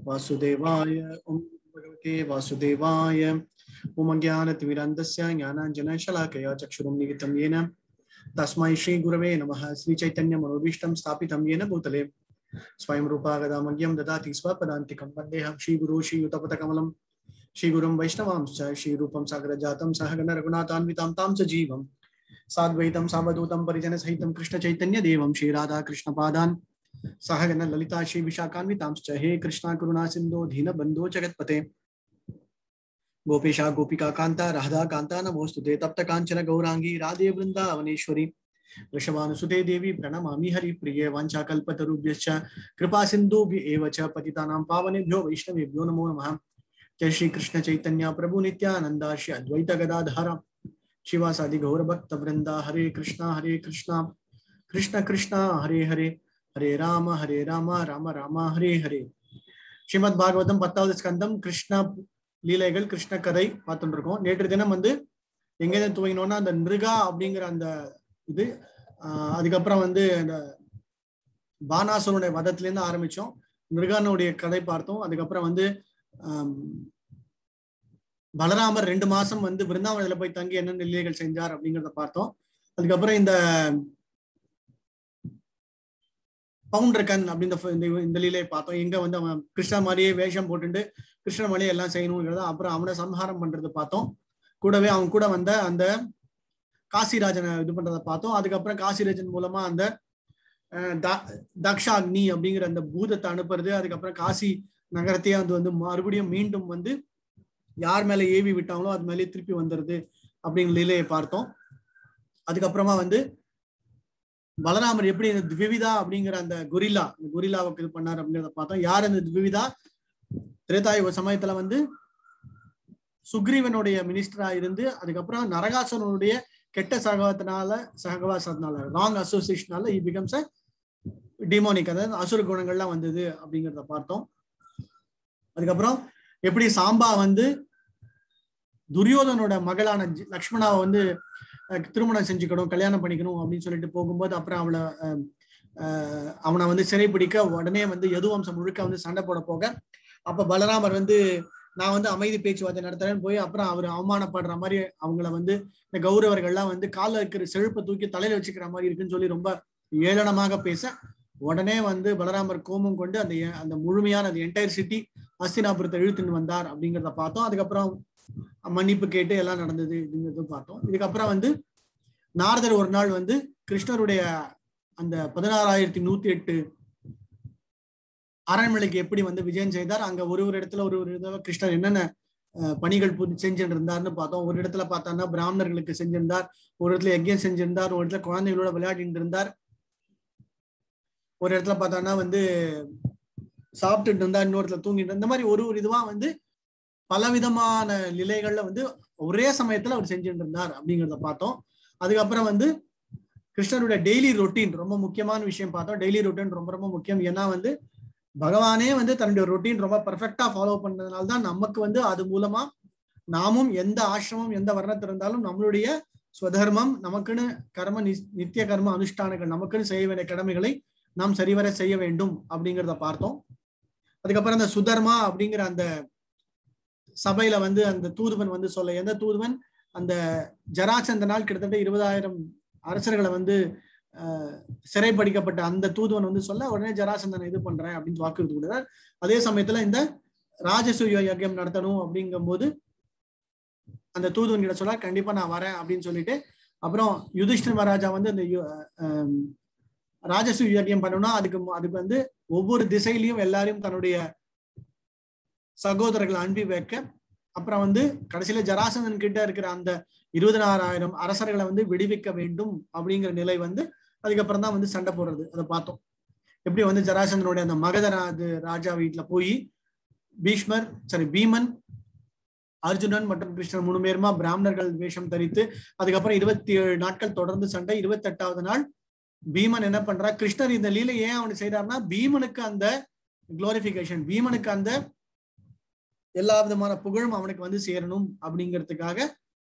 वासुदेवाय ॐ भगवते वासुदेवाय ॐ ज्ञानतिमिरन्दस्य ज्ञानाञ्जनशलाकया चक्षुरुं निगितं येन तस्मै श्रीगुरवे नमः श्रीचैतन्यमनोभीष्टं स्थापितं येन भूतले स्वयं रूपा गदामग्यं ददाति स्वपदान्तिकं वन्देहं श्रीगुरो श्रीयुतपथकमलं श्रीगुरुं वैष्णवांश्च श्रीरूपं सागरजातं सहगणरघुनाथान्वितां तां च जीवं साद्वैतं सावधूतं परिजनसहितं कृष्णचैतन्यदेवं श्रीराधाकृष्णपादान् सहगण ललिता श्री विशाखान्वितांश्च हे कृष्णा करुणा सिन्धो दीनबन्धो जगत्पते गोपेशा गोपिका कान्ता राधा कान्ता नमोऽस्तुते तप्त काञ्चन गौराङ्गी राधे वृन्दावनेश्वरी वृषभानुसुते देवी प्रणमामि हरिप्रिये वाञ्छाकल्पतरुभ्यश्च कृपा सिन्धुभ्य एव च पतितानां पावनेभ्यो वैष्णवेभ्यो नमो नमः जय श्री कृष्ण चैतन्य प्रभु नित्यानंदा श्री अद्वैत गदाधर शिवासादि गौर भक्त वृंदा हरे कृष्णा हरे कृष्णा कृष्ण कृष्णा हरे हरे ஹரே ராம ஹரே ராம ராம ராம ஹரே ஹரே ஸ்ரீமத் பாகவதம் பத்தாவது ஸ்கந்தம் கிருஷ்ண லீலைகள் கிருஷ்ண கதை பார்த்துட்டு இருக்கோம் நேற்று தினம் வந்து எங்க துவங்கினோம்னா அந்த நிருகா அப்படிங்கிற அந்த இது ஆஹ் அதுக்கப்புறம் வந்து அந்த பானாசுரனுடைய வதத்திலேருந்து ஆரம்பிச்சோம் மிருகானுடைய கதை பார்த்தோம் அதுக்கப்புறம் வந்து பலராமர் ரெண்டு மாசம் வந்து விருந்தாவனத்துல போய் தங்கி என்னென்ன லீலைகள் செஞ்சார் அப்படிங்கிறத பார்த்தோம் அதுக்கப்புறம் இந்த பவுண்டர் கண் அப்படின்ற இந்த லீலையை பார்த்தோம் எங்க வந்து அவன் கிருஷ்ண மாதிரியே வேஷம் போட்டுட்டு கிருஷ்ண மாதிரியே எல்லாம் செய்யணுங்கிறத அப்புறம் அவனை சம்ஹாரம் பண்றது பார்த்தோம் கூடவே அவன் கூட வந்த அந்த காசிராஜனை இது பண்றதை பார்த்தோம் அதுக்கப்புறம் காசிராஜன் மூலமா அந்த தக்ஷாக்னி அப்படிங்கிற அந்த பூதத்தை அனுப்புறது அதுக்கப்புறம் காசி நகரத்தையே அது வந்து மறுபடியும் மீண்டும் வந்து யார் மேல ஏவி விட்டாங்களோ அது மேலேயே திருப்பி வந்துருது அப்படிங்கிற லீலையை பார்த்தோம் அதுக்கப்புறமா வந்து பலராமர் எப்படி இந்த திவிவிதா அப்படிங்கிற அந்த குரில்லா அந்த குரில்லாவுக்கு இது பண்ணார் அப்படிங்கிறத பார்த்தோம் யார் அந்த திவிவிதா திரேதாயுக சமயத்துல வந்து சுக்ரீவனுடைய மினிஸ்டரா இருந்து அதுக்கப்புறம் நரகாசுரனுடைய கெட்ட சகவாசத்தினால சகவாசத்தினால ராங் அசோசியேஷனால இ பிகம்ஸ் அ டிமோனிக் அதாவது அசுர குணங்கள்லாம் வந்தது அப்படிங்கிறத பார்த்தோம் அதுக்கப்புறம் எப்படி சாம்பா வந்து துரியோதனோட மகளான லக்ஷ்மணாவை வந்து திருமணம் செஞ்சுக்கணும் கல்யாணம் பண்ணிக்கணும் அப்படின்னு சொல்லிட்டு போகும்போது அப்புறம் அவளை அவனை வந்து சிறைப்பிடிக்க உடனே வந்து யதுவம்சம் முழுக்க வந்து சண்டை போட போக அப்ப பலராமர் வந்து நான் வந்து அமைதி பேச்சுவார்த்தை நடத்துறேன்னு போய் அப்புறம் அவர் அவமானப்படுற மாதிரி அவங்கள வந்து இந்த கௌரவர்கள்லாம் வந்து காலில் இருக்கிற செழுப்பை தூக்கி தலையில வச்சுக்கிற மாதிரி இருக்குன்னு சொல்லி ரொம்ப ஏளனமாக பேச உடனே வந்து பலராமர் கோபம் கொண்டு அந்த அந்த முழுமையான அந்த என்டையர் சிட்டி அஸ்தினாபுரத்தை இழுத்துன்னு வந்தார் அப்படிங்கிறத பார்த்தோம் அதுக்கப்புறம் மன்னிப்பு கேட்டு எல்லாம் நடந்தது இதுங்கிறது பார்த்தோம் இதுக்கப்புறம் வந்து நாரதர் ஒரு நாள் வந்து கிருஷ்ணருடைய அந்த பதினாறாயிரத்தி நூத்தி எட்டு அரண்மனைக்கு எப்படி வந்து விஜயம் செய்தார் அங்க ஒரு ஒரு இடத்துல ஒரு ஒரு இதாக கிருஷ்ணர் என்னென்ன பணிகள் செஞ்சுட்டு இருந்தார்னு பார்த்தோம் ஒரு இடத்துல பார்த்தோம்னா பிராமணர்களுக்கு செஞ்சிருந்தார் ஒரு இடத்துல யஜ்யம் செஞ்சிருந்தார் ஒரு இடத்துல குழந்தைகளோட விளையாடிட்டு இருந்தார் ஒரு இடத்துல பார்த்தோம்னா வந்து சாப்பிட்டுட்டு இருந்தார் இன்னொரு இடத்துல தூங்கிட்டு இந்த மாதிரி ஒரு ஒரு இதுவா வந்து பலவிதமான நிலைகள்ல வந்து ஒரே சமயத்துல அவர் செஞ்சுட்டு இருந்தார் அப்படிங்கிறத பார்த்தோம் அதுக்கப்புறம் வந்து கிருஷ்ணருடைய டெய்லி ரொட்டீன் ரொம்ப முக்கியமான விஷயம் பார்த்தோம் டெய்லி ரொட்டீன் ரொம்ப ரொம்ப முக்கியம் ஏன்னா வந்து பகவானே வந்து தன்னுடைய ரொட்டீன் ரொம்ப பர்ஃபெக்டா ஃபாலோ பண்ணதுனால தான் நமக்கு வந்து அது மூலமா நாமும் எந்த ஆசிரமம் எந்த வர்ணத்தில் இருந்தாலும் நம்மளுடைய ஸ்வதர்மம் நமக்குன்னு கர்ம நித்திய கர்ம அனுஷ்டானங்கள் நமக்குன்னு செய்ய வேண்டிய கடமைகளை நாம் சரிவர செய்ய வேண்டும் அப்படிங்கிறத பார்த்தோம் அதுக்கப்புறம் அந்த சுதர்மா அப்படிங்கிற அந்த சபையில வந்து அந்த தூதுவன் வந்து சொல்ல எந்த தூதுவன் அந்த ஜராச்சந்தனால் கிட்டத்தட்ட இருபதாயிரம் அரசர்களை வந்து சிறைப்படிக்கப்பட்ட அந்த தூதுவன் வந்து சொல்ல உடனே ஜராசந்தனை இது பண்றேன் அப்படின்னு வாக்குறுதி கொடுக்குறார் அதே சமயத்துல இந்த ராஜசூய யஜ்யம் நடத்தணும் அப்படிங்கும் போது அந்த தூதுவன் கிட்ட சொல்ல கண்டிப்பா நான் வரேன் அப்படின்னு சொல்லிட்டு அப்புறம் யுதிஷ்டர் மகாராஜா வந்து அந்த ராஜசூய யஜ்யம் பண்ணணும்னா அதுக்கு அதுக்கு வந்து ஒவ்வொரு திசையிலையும் எல்லாரையும் தன்னுடைய சகோதரர்களை அனுப்பி வைக்க அப்புறம் வந்து கடைசியில ஜராசந்தன் கிட்ட இருக்கிற அந்த இருபதனாயிரம் அரசர்களை வந்து விடுவிக்க வேண்டும் அப்படிங்கிற நிலை வந்து அதுக்கப்புறம் தான் வந்து சண்டை போடுறது அதை பார்த்தோம் எப்படி வந்து ஜராசந்தனுடைய அந்த மகதராஜ ராஜா வீட்டுல போய் பீஷ்மர் சாரி பீமன் அர்ஜுனன் மற்றும் கிருஷ்ணன் மூணு பேருமா பிராமணர்கள் வேஷம் தரித்து அதுக்கப்புறம் இருபத்தி ஏழு நாட்கள் தொடர்ந்து சண்டை இருபத்தி எட்டாவது நாள் பீமன் என்ன பண்றா கிருஷ்ணர் இந்த லீலை ஏன் அவனுக்கு செய்யறாருன்னா பீமனுக்கு அந்த குளோரிபிகேஷன் பீமனுக்கு அந்த எல்லா விதமான புகழும் அவனுக்கு வந்து சேரணும் அப்படிங்கிறதுக்காக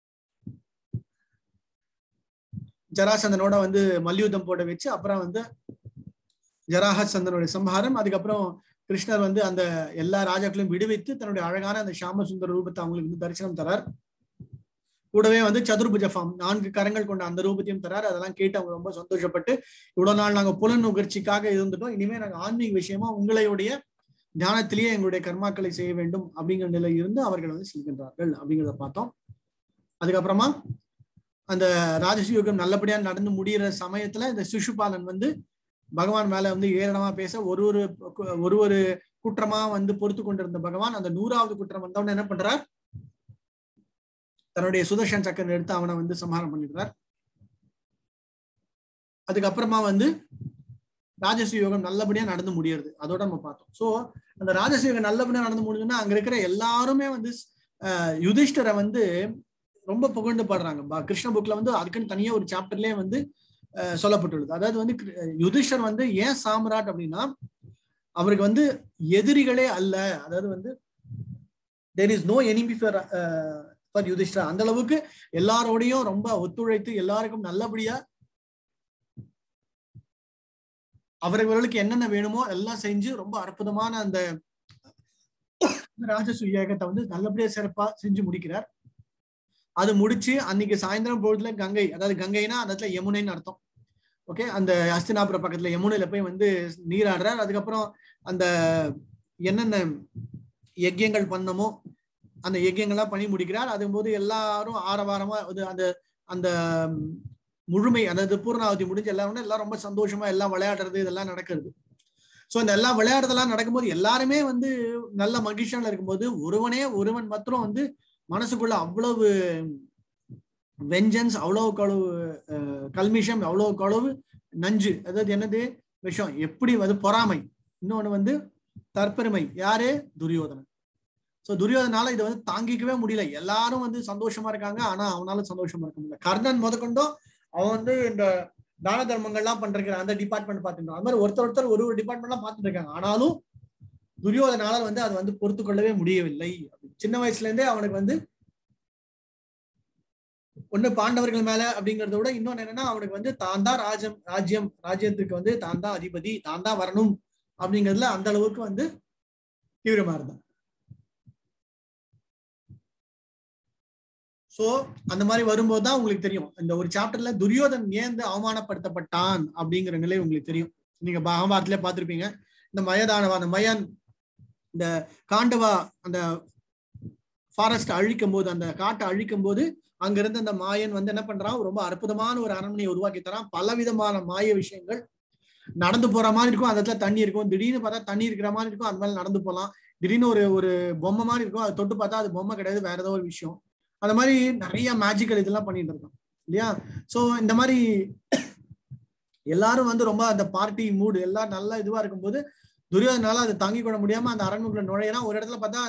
ஜராசந்தனோட வந்து மல்யுத்தம் போட வச்சு அப்புறம் வந்து ஜராஹசந்தனுடைய சம்ஹாரம் அதுக்கப்புறம் கிருஷ்ணர் வந்து அந்த எல்லா ராஜாக்களையும் விடுவித்து தன்னுடைய அழகான அந்த ஷாம சுந்தர ரூபத்தை அவங்களுக்கு வந்து தரிசனம் தரார் கூடவே வந்து சதுர்புஜ ஃபார்ம் நான்கு கரங்கள் கொண்ட அந்த ரூபத்தையும் தரார் அதெல்லாம் கேட்டு அவங்க ரொம்ப சந்தோஷப்பட்டு இவ்வளவு நாள் நாங்க புலன் நுகர்ச்சிக்காக இருந்துட்டோம் இனிமே நாங்க ஆன்மீக விஷயமா உங்களுடைய தியானத்திலேயே எங்களுடைய கர்மாக்களை செய்ய வேண்டும் அப்படிங்கிற நிலை இருந்து அவர்கள் வந்து செல்கின்றார்கள் அப்படிங்கிறத பார்த்தோம் அதுக்கப்புறமா அந்த ராஜசூகம் நல்லபடியா நடந்து முடியிற சமயத்துல இந்த சிசுபாலன் வந்து பகவான் மேல வந்து ஏளனமா பேச ஒரு ஒரு ஒரு ஒரு குற்றமா வந்து பொறுத்து கொண்டிருந்த பகவான் அந்த நூறாவது குற்றம் வந்தவன என்ன பண்றார் தன்னுடைய சுதர்ஷன் சக்கரம் எடுத்து அவனை வந்து சம்ஹாரம் பண்ணிடுறார் அதுக்கப்புறமா வந்து ராஜச யோகம் நல்லபடியா நடந்து முடியுது அதோட நம்ம பார்த்தோம் சோ அந்த ராஜச யோகம் நல்லபடியா நடந்து முடியுதுன்னா அங்க இருக்கிற எல்லாருமே வந்து யுதிஷ்டரை வந்து ரொம்ப புகழ்ந்து பாடுறாங்க கிருஷ்ண புக்ல வந்து அதுக்குன்னு தனியா ஒரு சாப்டர்லயே வந்து சொல்லப்பட்டுள்ளது அதாவது வந்து யுதிஷ்டர் வந்து ஏன் சாம்ராட் அப்படின்னா அவருக்கு வந்து எதிரிகளே அல்ல அதாவது வந்து there is no enemy for for Yudhishthir அந்த அளவுக்கு எல்லாரோடையும் ரொம்ப ஒத்துழைத்து எல்லாருக்கும் நல்லபடியா அவர்களுக்கு என்னென்ன வேணுமோ எல்லாம் செஞ்சு ரொம்ப அற்புதமான அந்த ராஜசுயாகத்தை வந்து நல்லபடியா சிறப்பா செஞ்சு முடிக்கிறார் அது முடிச்சு அன்னைக்கு சாயந்தரம் பொழுதுல கங்கை அதாவது கங்கைனா அந்த இடத்துல யமுனைன்னு அர்த்தம் ஓகே அந்த அஸ்தினாபுர பக்கத்துல யமுனையில போய் வந்து நீராடுறார் அதுக்கப்புறம் அந்த என்னென்ன யஜ்யங்கள் பண்ணமோ அந்த யஜ்யங்கள்லாம் பண்ணி முடிக்கிறார் அதும்போது எல்லாரும் ஆரவாரமா அது அந்த அந்த முழுமை அதாவது பூர்ணாவதி முடிஞ்சு எல்லாரும் எல்லாம் ரொம்ப சந்தோஷமா எல்லாம் விளையாடுறது இதெல்லாம் நடக்கிறது ஸோ இந்த எல்லாம் விளையாடுறதெல்லாம் நடக்கும்போது எல்லாருமே வந்து நல்ல மகிழ்ச்சியால இருக்கும்போது ஒருவனே ஒருவன் மாத்திரம் வந்து மனசுக்குள்ள அவ்வளவு வெஞ்சன்ஸ் அவ்வளவுக்கு அளவு கல்மிஷம் அவ்வளவுக்கு அளவு நஞ்சு அதாவது என்னது விஷம் எப்படி வந்து பொறாமை இன்னொன்னு வந்து தற்பெருமை யாரு துரியோதனன் சோ துரியோதனால இதை வந்து தாங்கிக்கவே முடியல எல்லாரும் வந்து சந்தோஷமா இருக்காங்க ஆனா அவனால சந்தோஷமா இருக்க முடியல கர்ணன் முதற்கொண்டும் அவன் வந்து இந்த தான தர்மங்கள்லாம் பண்ற அந்த டிபார்ட்மெண்ட் பார்த்துட்டு அது மாதிரி ஒருத்தர் ஒருத்தர் ஒரு ஒரு டிபார்ட்மெண்ட்லாம் பார்த்துட்டு இருக்காங்க ஆனாலும் துரியோதனால வந்து அது வந்து பொறுத்து கொள்ளவே முடியவில்லை சின்ன வயசுல இருந்தே அவனுக்கு வந்து ஒண்ணு பாண்டவர்கள் மேல அப்படிங்கறத விட இன்னொன்னு என்னன்னா அவனுக்கு வந்து தான் தான் ராஜ்யம் ராஜ்யம் ராஜ்யத்துக்கு வந்து தான் தான் அதிபதி தான் தான் வரணும் அப்படிங்கிறதுல அந்த அளவுக்கு வந்து தீவிரமா இருந்தான் சோ அந்த மாதிரி வரும்போது தான் உங்களுக்கு தெரியும் இந்த ஒரு சாப்டர்ல துரியோதன் ஏந்து அவமானப்படுத்தப்பட்டான் அப்படிங்கிற நிலை உங்களுக்கு தெரியும் நீங்க மகாபாரத்திலே பார்த்திருப்பீங்க இந்த மயதானவா அந்த மயன் இந்த காண்டவா அந்த ஃபாரஸ்ட் அழிக்கும் போது அந்த காட்டை அழிக்கும் போது அங்க இருந்து அந்த மாயன் வந்து என்ன பண்றான் ரொம்ப அற்புதமான ஒரு அரண்மனையை உருவாக்கி தரான் பல விதமான மாய விஷயங்கள் நடந்து போற மாதிரி இருக்கும் அந்த இடத்துல தண்ணி இருக்கும் திடீர்னு பார்த்தா தண்ணி இருக்கிற மாதிரி இருக்கும் அது மேல நடந்து போகலாம் திடீர்னு ஒரு ஒரு பொம்மை மாதிரி இருக்கும் அதை தொட்டு பார்த்தா அது பொம்மை கிடையாது வேற ஏதோ ஒரு விஷயம் அந்த மாதிரி நிறைய மேஜிக்கல் இதெல்லாம் பண்ணிட்டு இருக்கோம் இல்லையா சோ இந்த மாதிரி எல்லாரும் வந்து ரொம்ப அந்த பார்ட்டி மூடு எல்லாம் நல்லா இதுவா இருக்கும்போது துரியோதனால அதை தாங்கி கொள்ள முடியாம அந்த அரண்மனைக்குள்ள நுழையிறான் ஒரு இடத்துல பார்த்தா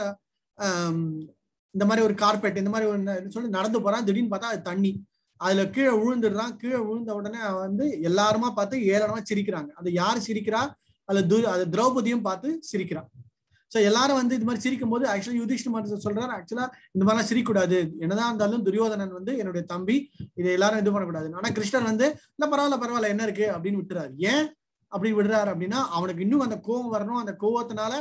இந்த மாதிரி ஒரு கார்பெட் இந்த மாதிரி ஒரு சொல்லி நடந்து போறான் திடீர்னு பார்த்தா அது தண்ணி அதுல கீழே விழுந்துடுறான் கீழே விழுந்த உடனே வந்து எல்லாருமா பார்த்து ஏளனமா சிரிக்கிறாங்க அது யார் சிரிக்கிறா அதுல து அது திரௌபதியும் பார்த்து சிரிக்கிறான் சோ எல்லாரும் வந்து இது மாதிரி சிரிக்கும் போது ஆக்சுவலா யுதிஷ்டிர சொல்றாரு ஆக்சுவலா இந்த மாதிரிலாம் சிரிக்கூடாது என்னதான் இருந்தாலும் துரியோதனன் வந்து என்னுடைய தம்பி இதை எல்லாரும் இது பண்ணக்கூடாது ஆனா கிருஷ்ணன் வந்து இல்ல பரவாயில்ல பரவாயில்ல என்ன இருக்கு அப்படின்னு விட்டுறாரு ஏன் அப்படி விடுறாரு அப்படின்னா அவனுக்கு இன்னும் அந்த கோவம் வரணும் அந்த கோவத்தினால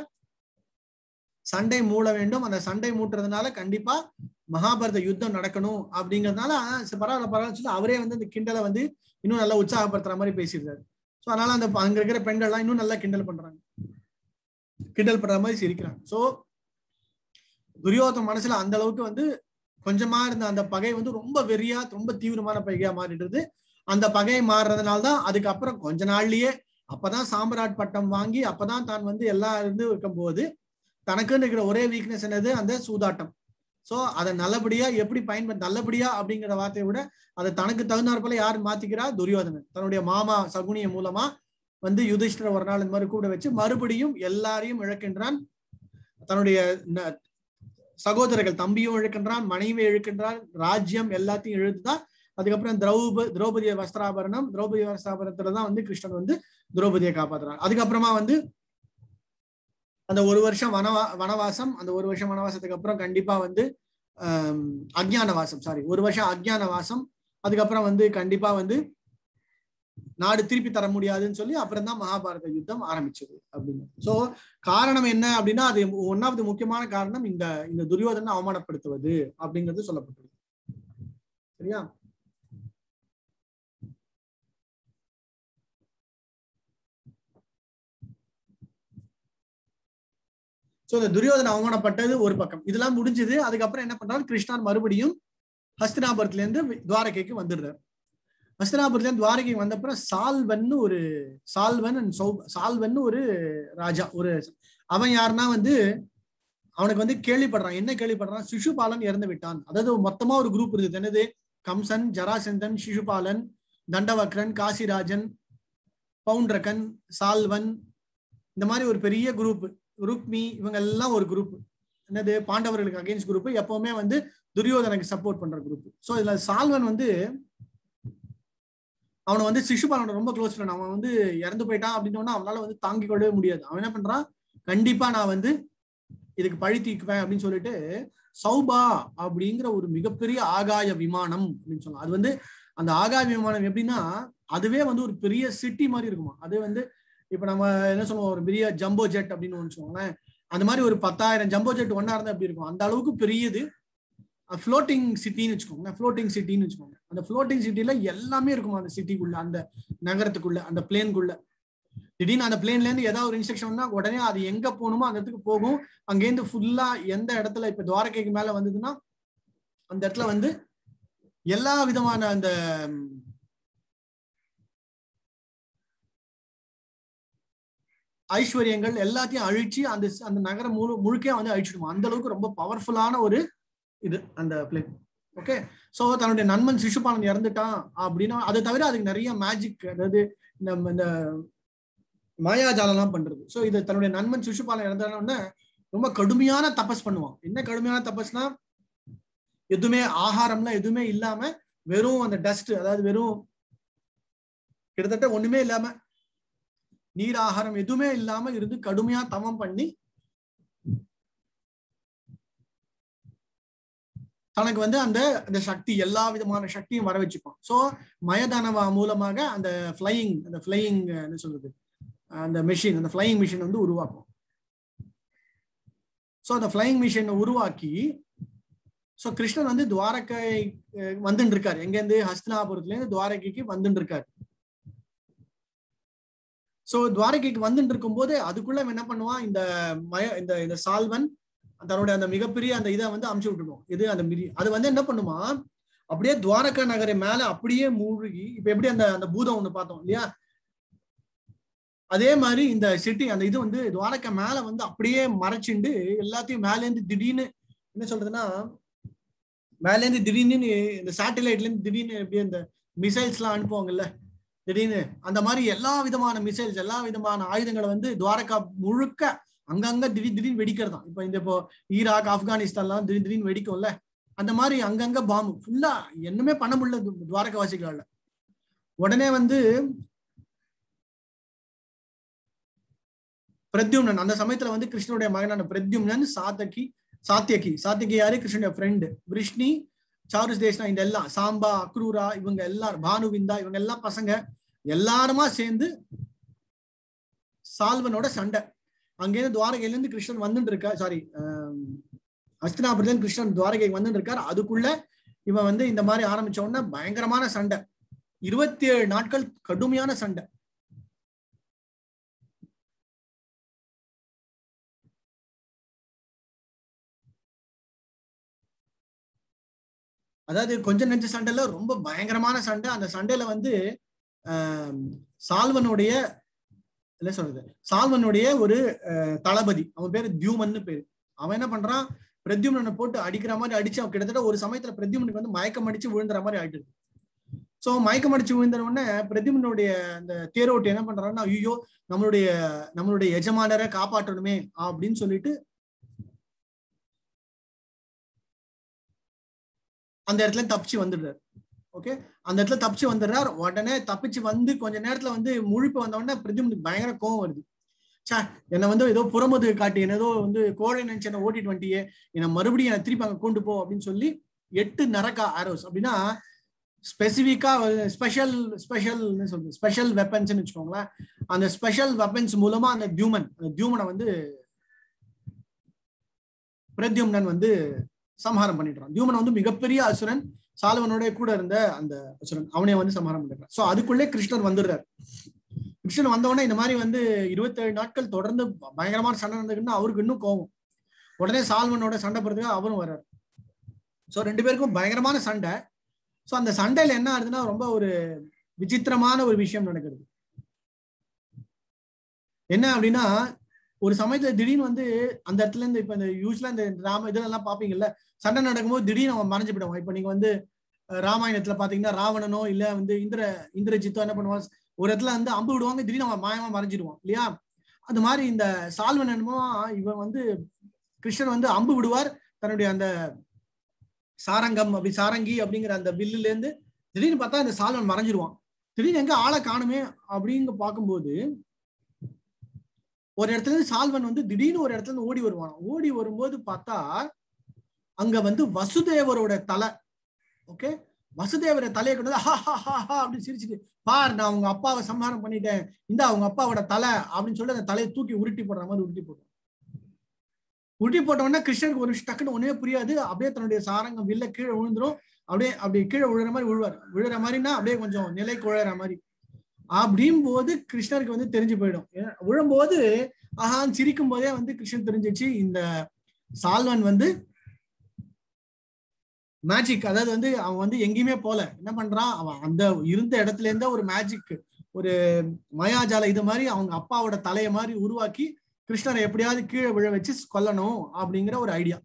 சண்டை மூட வேண்டும் அந்த சண்டை மூட்டுறதுனால கண்டிப்பா மகாபாரத யுத்தம் நடக்கணும் அப்படிங்கறதுனால பரவாயில்ல பரவாயில்ல சொல்லி அவரே வந்து இந்த கிண்டலை வந்து இன்னும் நல்லா உற்சாகப்படுத்துற மாதிரி பேசிடுறாரு ஸோ அதனால அந்த அங்க இருக்கிற பெண்கள்லாம் இன்னும் நல்லா கிண்டல் பண்றாங்க கிண்டல் பண்ற மாதிரி சிரிக்கிறாங்க சோ துரியோதன் மனசுல அந்த அளவுக்கு வந்து கொஞ்சமா இருந்த அந்த பகை வந்து ரொம்ப வெறியா ரொம்ப தீவிரமான பகையா மாறிடுது அந்த பகை மாறுறதுனால தான் அதுக்கப்புறம் கொஞ்ச நாள்லயே அப்பதான் சாம்ராட் பட்டம் வாங்கி அப்பதான் தான் வந்து எல்லாம் இருந்து இருக்கும்போது தனக்குன்னு இருக்கிற ஒரே வீக்னஸ் என்னது அந்த சூதாட்டம் சோ அதை நல்லபடியா எப்படி பயன்படுத்த நல்லபடியா அப்படிங்கிற வார்த்தையை விட அதை தனக்கு தகுந்தாற்போல யார் மாத்திக்கிறா துரியோதனன் தன்னுடைய மாமா சகுனிய மூலமா வந்து யுதிஷ்டர் ஒரு நாள் இந்த மாதிரி கூட வச்சு மறுபடியும் எல்லாரையும் இழக்கின்றான் தன்னுடைய சகோதரர்கள் தம்பியும் இழுக்கின்றான் மனைவி இழுக்கின்றான் ராஜ்யம் எல்லாத்தையும் இழுத்துதான் அதுக்கப்புறம் திரௌப திரௌபதிய வஸ்திராபரணம் திரௌபதி வஸ்திராபரணத்துல தான் வந்து கிருஷ்ணன் வந்து திரௌபதியை காப்பாத்துறான் அதுக்கப்புறமா வந்து அந்த ஒரு வருஷம் வனவா வனவாசம் அந்த ஒரு வருஷம் வனவாசத்துக்கு அப்புறம் கண்டிப்பா வந்து அஜ்ஞான வாசம் சாரி ஒரு வருஷம் அஜ்ஞான வாசம் அதுக்கப்புறம் வந்து கண்டிப்பா வந்து நாடு திருப்பி தர முடியாதுன்னு சொல்லி அப்புறம் தான் மகாபாரத யுத்தம் ஆரம்பிச்சது அப்படின்னு சோ காரணம் என்ன அப்படின்னா அது ஒன்னாவது முக்கியமான காரணம் இந்த இந்த துரியோதனை அவமானப்படுத்துவது அப்படிங்கிறது சொல்லப்பட்டது சரியா சோ இந்த துரியோதனை அவமானப்பட்டது ஒரு பக்கம் இதெல்லாம் முடிஞ்சது அதுக்கப்புறம் என்ன பண்றாரு கிருஷ்ணார் மறுபடியும் ஹஸ்தினாபுரத்துல இருந்து துவாரகைக்கு வந்துடுறாரு ஹஸ்தினாபுரத்துல இருந்து துவாரகைக்கு வந்தப்புறம் சால்வன் ஒரு சால்வன் and சௌ சால்வன் ஒரு ராஜா ஒரு அவன் யாருன்னா வந்து அவனுக்கு வந்து கேள்விப்படுறான் என்ன கேள்விப்படுறான் சிசுபாலன் இறந்து விட்டான் அதாவது மொத்தமா ஒரு குரூப் இருக்குது என்னது கம்சன் ஜராசந்தன் சிசுபாலன் தண்டவக்ரன் காசிராஜன் பவுண்ட்ரகன் சால்வன் இந்த மாதிரி ஒரு பெரிய குரூப் ருக்மி இவங்க எல்லாம் ஒரு குரூப் என்னது பாண்டவர்களுக்கு அகைன்ஸ்ட் குரூப் எப்பவுமே வந்து துரியோதனுக்கு சப்போர்ட் பண்ற குரூப் சோ இதுல சால்வன் வந்து அவனை வந்து சிசுபாலனோட ரொம்ப க்ளோஸ் ஃப்ரெண்ட் அவன் வந்து இறந்து போயிட்டான் அப்படின்னோன்னா அவனால வந்து தாங்கிக் கொள்ளவே முடியாது அவன் என்ன பண்றான் கண்டிப்பா நான் வந்து இதுக்கு பழி தீக்குவேன் அப்படின்னு சொல்லிட்டு சௌபா அப்படிங்கிற ஒரு மிகப்பெரிய ஆகாய விமானம் அப்படின்னு சொல்லலாம் அது வந்து அந்த ஆகாய விமானம் எப்படின்னா அதுவே வந்து ஒரு பெரிய சிட்டி மாதிரி இருக்குமா அது வந்து இப்ப நம்ம என்ன சொல்லுவோம் ஒரு பெரிய ஜம்போ ஜெட் அப்படின்னு ஒன்று சொல்லுவாங்களேன் அந்த மாதிரி ஒரு பத்தாயிரம் ஜம்போ ஜெட் ஒன்னா இருந்தா எப்படி இருக்கும் அந்த அளவுக்கு பெரியது ஃப்ளோட்டிங் சிட்டின்னு வச்சுக்கோங்க ஃப்ளோட்டிங் சிட்டின்னு வச்சுக்கோங்க அந்த ஃப்ளோட்டிங் சிட்டில எல்லாமே இருக்கும் அந்த சிட்டிக்குள்ள அந்த நகரத்துக்குள்ள அந்த பிளேனுக்குள்ள திடீர்னு அந்த பிளேன்ல இருந்து ஏதாவது ஒரு இன்ஸ்ட்ரக்ஷன் வந்தா உடனே அது எங்க போகணுமோ அந்த இடத்துக்கு போகும் அங்கேருந்து ஃபுல்லா எந்த இடத்துல இப்ப துவாரகைக்கு மேல வந்ததுன்னா அந்த இடத்துல வந்து எல்லா விதமான அந்த ஐஸ்வர்யங்கள் எல்லாத்தையும் அழிச்சு அந்த அந்த நகரம் முழு முழுக்கே வந்து அழிச்சிடுவோம் அந்த அளவுக்கு ரொம்ப பவர்ஃபுல்லான ஒரு இது அந்த பிளேன் ஓகே சோ தன்னுடைய நண்பன் சிசுபாலன் இறந்துட்டான் அப்படின்னா அதை தவிர அதுக்கு நிறைய மேஜிக் அதாவது இந்த இந்த மாயாஜாலம்லாம் பண்றது சோ இது தன்னுடைய நண்பன் சிசுபாலன் இறந்தானே ரொம்ப கடுமையான தபஸ் பண்ணுவான் என்ன கடுமையான தபஸ்னா எதுவுமே ஆகாரம்லாம் எதுவுமே இல்லாம வெறும் அந்த டஸ்ட் அதாவது வெறும் கிட்டத்தட்ட ஒண்ணுமே இல்லாம நீர் ஆகாரம் எதுவுமே இல்லாம இருந்து கடுமையா தவம் பண்ணி தனக்கு வந்து அந்த அந்த சக்தி எல்லா விதமான சக்தியும் வர வச்சுப்பான் சோ மயதானவா மூலமாக அந்த ஃபிளையிங் அந்த ஃபிளையிங் என்ன சொல்றது அந்த மெஷின் அந்த ஃபிளையிங் மிஷின் வந்து உருவாக்கும் ஸோ அந்த ஃபிளையிங் மிஷினை உருவாக்கி ஸோ கிருஷ்ணன் வந்து துவாரகை வந்துட்டு இருக்காரு எங்கேருந்து ஹஸ்தினாபுரத்துல இருந்து துவாரகைக்கு வந்துட்டு இருக்காரு ஸோ துவாரகைக்கு வந்துட்டு இருக்கும்போது அதுக்குள்ள என்ன பண்ணுவான் இந்த மய இந்த இந்த சால்வன் தன்னுடைய அந்த மிகப்பெரிய அந்த இதை வந்து அமுச்சு விட்டுடும் இது அந்த மிரி அது வந்து என்ன பண்ணுமா அப்படியே துவாரகா நகரை மேல அப்படியே மூழ்கி இப்ப எப்படி அந்த அந்த பூதம் ஒண்ணு பார்த்தோம் இல்லையா அதே மாதிரி இந்த சிட்டி அந்த இது வந்து துவாரகா மேல வந்து அப்படியே மறைச்சிண்டு எல்லாத்தையும் மேலேருந்து திடீர்னு என்ன சொல்றதுன்னா மேலேருந்து திடீர்னு இந்த சேட்டலைட்ல இருந்து திடீர்னு எப்படி இந்த மிசைல்ஸ் எல்லாம் அனுப்புவாங்கல்ல திடீர்னு அந்த மாதிரி எல்லா விதமான மிசைல்ஸ் எல்லா விதமான ஆயுதங்களை வந்து துவாரகா முழுக்க அங்கங்க திடீர் திடீர்னு வெடிக்கிறதாம் இப்ப இந்த இப்போ ஈராக் ஆப்கானிஸ்தான்லாம் திடீர் திடீர்னு வெடிக்கும்ல அந்த மாதிரி அங்கங்க பாம்பு ஃபுல்லா என்னமே பண்ண முடியல துவாரகவாசிகளால உடனே வந்து பிரத்யும்னன் அந்த சமயத்துல வந்து கிருஷ்ணனுடைய மகனான பிரத்யும்னன் சாத்தகி சாத்தியகி சாத்தியகி யாரு கிருஷ்ணனுடைய ஃப்ரெண்டு விஷ்ணி சாருஸ் தேஷ்னா இந்த எல்லாம் சாம்பா அக்ரூரா இவங்க எல்லாரும் பானுவிந்தா இவங்க எல்லாம் பசங்க எல்லாருமா சேர்ந்து சால்வனோட சண்டை அங்கேருந்து துவாரகையில இருந்து கிருஷ்ணன் வந்துட்டு இருக்கா சாரி அஸ்தினாபுரத்துல இருந்து கிருஷ்ணன் துவாரகைக்கு வந்துட்டு இருக்காரு அதுக்குள்ள இவன் வந்து இந்த மாதிரி ஆரம்பிச்ச உடனே பயங்கரமான சண்டை இருபத்தி ஏழு நாட்கள் கடுமையான சண்டை அதாவது கொஞ்ச நெஞ்ச சண்டைல ரொம்ப பயங்கரமான சண்டை அந்த சண்டையில வந்து சால்வனுடைய என்ன சொல்றது சால்வனுடைய ஒரு தளபதி அவன் பேரு தியூமன்னு பேரு அவன் என்ன பண்றான் பிரத்யும்னனை போட்டு அடிக்கிற மாதிரி அடிச்சு அவன் கிட்டத்தட்ட ஒரு சமயத்துல பிரத்யுமனுக்கு வந்து மயக்கம் அடிச்சு விழுந்துற மாதிரி ஆயிட்டு சோ மயக்கம் அடிச்சு விழுந்த உடனே பிரத்யுமனுடைய அந்த தேரோட்டி என்ன பண்றான்னா ஐயோ நம்மளுடைய நம்மளுடைய எஜமானரை காப்பாற்றணுமே அப்படின்னு சொல்லிட்டு அந்த இடத்துல தப்பிச்சு வந்துடுறாரு ஓகே அந்த இடத்துல தப்பிச்சு வந்துடுறார் உடனே தப்பிச்சு வந்து கொஞ்ச நேரத்துல வந்து முழிப்பு வந்த உடனே பிரதிமனுக்கு பயங்கர கோவம் வருது சா என்னை வந்து ஏதோ புறமுது காட்டி என்ன ஏதோ வந்து கோழை நினைச்சு என்ன ஓட்டிட்டு வந்துட்டியே என்னை மறுபடியும் என்னை திருப்பி அங்க கொண்டு போ அப்படின்னு சொல்லி எட்டு நரக்கா ஆரோஸ் அப்படின்னா ஸ்பெசிஃபிக்கா ஸ்பெஷல் ஸ்பெஷல் சொல்றது ஸ்பெஷல் வெப்பன்ஸ் வச்சுக்கோங்களேன் அந்த ஸ்பெஷல் வெப்பன்ஸ் மூலமா அந்த தியூமன் அந்த தியூமனை வந்து பிரத்யும்னன் வந்து சம்ஹாரம் பண்ணிடுறான் தியூமன் வந்து மிகப்பெரிய அசுரன் சாலவனோட கூட இருந்த அந்த அசுரன் அவனே வந்து சம்ஹாரம் பண்ணிடுறான் சோ அதுக்குள்ளே கிருஷ்ணர் வந்துடுறாரு கிருஷ்ணன் வந்தவொடனே இந்த மாதிரி வந்து இருபத்தேழு நாட்கள் தொடர்ந்து பயங்கரமான சண்டை நடந்துக்குன்னு அவருக்கு இன்னும் கோவம் உடனே சால்வனோட சண்டை போறதுக்கு அவரும் வர்றாரு சோ ரெண்டு பேருக்கும் பயங்கரமான சண்டை சோ அந்த சண்டையில என்ன ஆகுதுன்னா ரொம்ப ஒரு விசித்திரமான ஒரு விஷயம் நடக்குது என்ன அப்படின்னா ஒரு சமயத்துல திடீர்னு வந்து அந்த இடத்துல இருந்து இப்ப இந்த யூஸ்வலா இந்த ராம இதுல எல்லாம் பாப்பீங்கல்ல சண்டை நடக்கும்போது திடீர்னு அவன் மறைஞ்சு போயிடுவான் இப்ப நீங்க வந்து அஹ், ராமாயணத்துல பாத்தீங்கன்னா ராவணனோ இல்ல வந்து இந்திர இந்திரஜித்தோ என்ன பண்ணுவான் ஒரு இடத்துல வந்து அம்பு விடுவாங்க திடீர்னு அவன் மாயமா மறைஞ்சிடுவான் இல்லையா அது மாதிரி இந்த சால்வன் என்னமோ இவன் வந்து கிருஷ்ணன் வந்து அம்பு விடுவார் தன்னுடைய அந்த சாரங்கம் அப்படி சாரங்கி அப்படிங்கிற அந்த வில்லுல இருந்து திடீர்னு பார்த்தா இந்த சால்வன் மறைஞ்சிருவான் திடீர்னு எங்க ஆளை காணுமே அப்படிங்க பார்க்கும்போது ஒரு இடத்துல இருந்து சால்வன் வந்து திடீர்னு ஒரு இடத்துல இருந்து ஓடி வருவான் ஓடி வரும்போது பார்த்தா அங்க வந்து வசுதேவரோட தலை ஓகே வசுதேவர தலையை கொண்டு வந்து, "ஹா, ஹா, ஹா, ஹா" அப்படின்னு சிரிச்சுட்டு பார் நான் உங்க அப்பாவை சம்ஹாரம் பண்ணிட்டேன் இந்த அவங்க அப்பாவோட தலை அப்படின்னு சொல்லி அந்த தலையை தூக்கி உருட்டி போடுற மாதிரி உருட்டி போடுறான் உருட்டி போட்ட உடனே கிருஷ்ணனுக்கு ஒரு நிமிஷம் டக்குன்னு ஒண்ணுமே புரியாது அப்படியே தன்னுடைய சாரங்கம் வில்ல கீழே விழுந்துரும் அப்படியே அப்படி கீழே விழுற மாதிரி விழுவார் விழுற மாதிரின்னா அப்படியே கொஞ்சம் நிலை குழற மாதிரி அப்படியும் போது கிருஷ்ணருக்கு வந்து தெரிஞ்சு போயிடும் ஏன்னா, விழும்போது ஆஹான் சிரிக்கும் போதே வந்து கிருஷ்ணன் தெரிஞ்சிச்சு இந்த சால்வன் வந்து மேஜிக் அதாவது வந்து அவன் வந்து எங்கேயுமே போல என்ன பண்றான் அவன் அந்த இருந்த இடத்துல இருந்த ஒரு மேஜிக் ஒரு மயாஜால இது மாதிரி அவங்க அப்பாவோட தலையை மாதிரி உருவாக்கி கிருஷ்ணரை எப்படியாவது கீழே விழ வச்சு கொல்லணும் அப்படிங்கிற ஒரு ஐடியா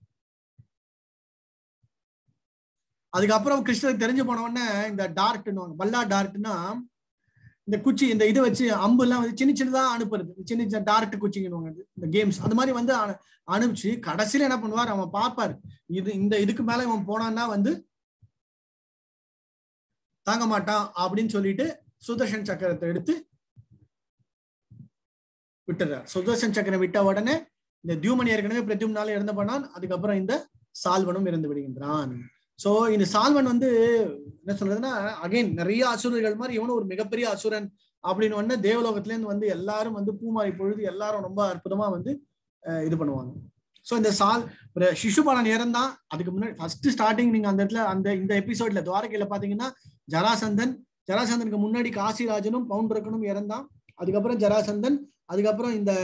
அதுக்கப்புறம் கிருஷ்ணருக்கு தெரிஞ்சு போன உடனே இந்த டார்ட்னு பல்லா டார்ட்னா இந்த குச்சி இந்த இது வச்சு அம்பு எல்லாம் வந்து சின்ன சின்னதா அனுப்புறது சின்ன சின்ன டார்ட் குச்சிங்கன்னு இந்த கேம்ஸ் அது மாதிரி வந்து அனு- அனுப்பிச்சு கடைசியில என்ன பண்ணுவார் அவன் பார்ப்பார் இது இந்த இதுக்கு மேல இவன் போனான்னா வந்து தாங்க மாட்டான் அப்படின்னு சொல்லிட்டு சுதர்ஷன் சக்கரத்தை எடுத்து விட்டுறார் சுதர்ஷன் சக்கரம் விட்ட உடனே இந்த தியூமன் ஏற்கனவே பிரத்யும்னால இறந்து பண்ணான் அதுக்கப்புறம் இந்த சால்வனும் இறந்து விடுகின்றான் சோ இந்த சால்வன் வந்து என்ன சொல்றதுன்னா அகைன் நிறைய அசுரர்கள் மாதிரி இவனும் ஒரு மிகப்பெரிய அசுரன் அப்படின்னு உடனே தேவலோகத்துல இருந்து வந்து எல்லாரும் வந்து பூமாரி பொழுது எல்லாரும் ரொம்ப அற்புதமா வந்து அஹ், இது பண்ணுவாங்க சோ இந்த சால் ஒரு சிசுபாலன் இறந்தான் அதுக்கு முன்னாடி ஃபர்ஸ்ட் ஸ்டார்டிங் நீங்க அந்த இடத்துல அந்த இந்த எபிசோட்ல துவாரகையில பாத்தீங்கன்னா ஜராசந்தன் ஜராசந்தனுக்கு முன்னாடி காசிராஜனும் பவுண்டரக்கனும் இறந்தான் அதுக்கப்புறம் ஜராசந்தன் அதுக்கப்புறம் இந்த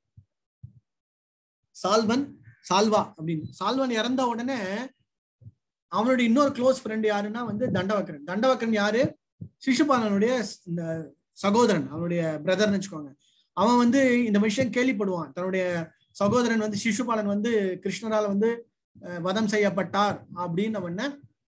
சால்வன் சால்வா அப்படின்னு சால்வன் இறந்த உடனே அவனுடைய இன்னொரு க்ளோஸ் ஃப்ரெண்ட் யாருன்னா வந்து தண்டவக்கரன் தண்டவக்கரன் யாரு சிசுபாலனுடைய இந்த சகோதரன் அவனுடைய பிரதர்னு வச்சுக்கோங்க அவன் வந்து இந்த விஷயம் கேள்விப்படுவான் தன்னுடைய சகோதரன் வந்து சிசுபாலன் வந்து கிருஷ்ணரால வந்து அஹ், வதம் செய்யப்பட்டார் அப்படின்னு உடனே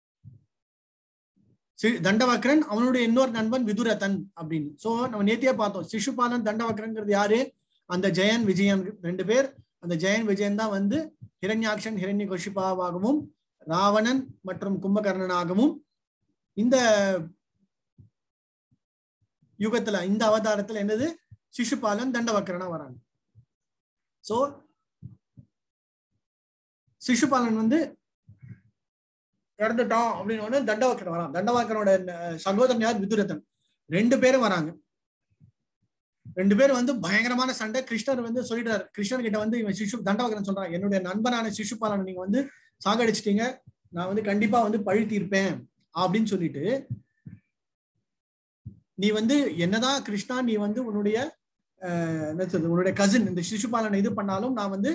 சி- தண்டவக்ரன் அவனுடைய இன்னொரு நண்பன் விதுரதன் அப்படின்னு சோ நம்ம நேத்தியே பார்த்தோம் சிசுபாலன் தண்டவக்ரங்கிறது யாரு அந்த ஜெயன் விஜயன் ரெண்டு பேர் அந்த ஜெயன் விஜயன் தான் வந்து ஹிரண்யாக்ஷன் ஹிரண்ய கொஷிபாவாகவும் ராவணன் மற்றும் கும்பகர்ணனாகவும் இந்த யுகத்துல இந்த அவதாரத்துல என்னது சிசுபாலன் தண்டவக்கரனா வராங்க சோ சிசுபாலன் வந்து இறந்துட்டான் அப்படின்னு உடனே தண்டவக்கரன் வரான் தண்டவக்கரனோட அஹ், சகோதரன் யார் விதுரதன் ரெண்டு பேரும் வராங்க ரெண்டு பேரும் வந்து பயங்கரமான சண்டை கிருஷ்ணர் வந்து சொல்லிட்டாரு கிருஷ்ணர் கிட்ட வந்து இவன் சிசு தண்டவக்கரன் சொல்றான் என்னுடைய நண்பனான சிசுபாலனை நீங்க வந்து சாகடிச்சிட்டீங்க நான் வந்து கண்டிப்பா வந்து பழி தீர்ப்பேன் அப்படின்னு சொல்லிட்டு நீ வந்து என்னதான் கிருஷ்ணா நீ வந்து உன்னுடைய அஹ், என்ன சொல்றது உன்னுடைய கசின் இந்த சிசுபாலனை இது பண்ணாலும் நான் வந்து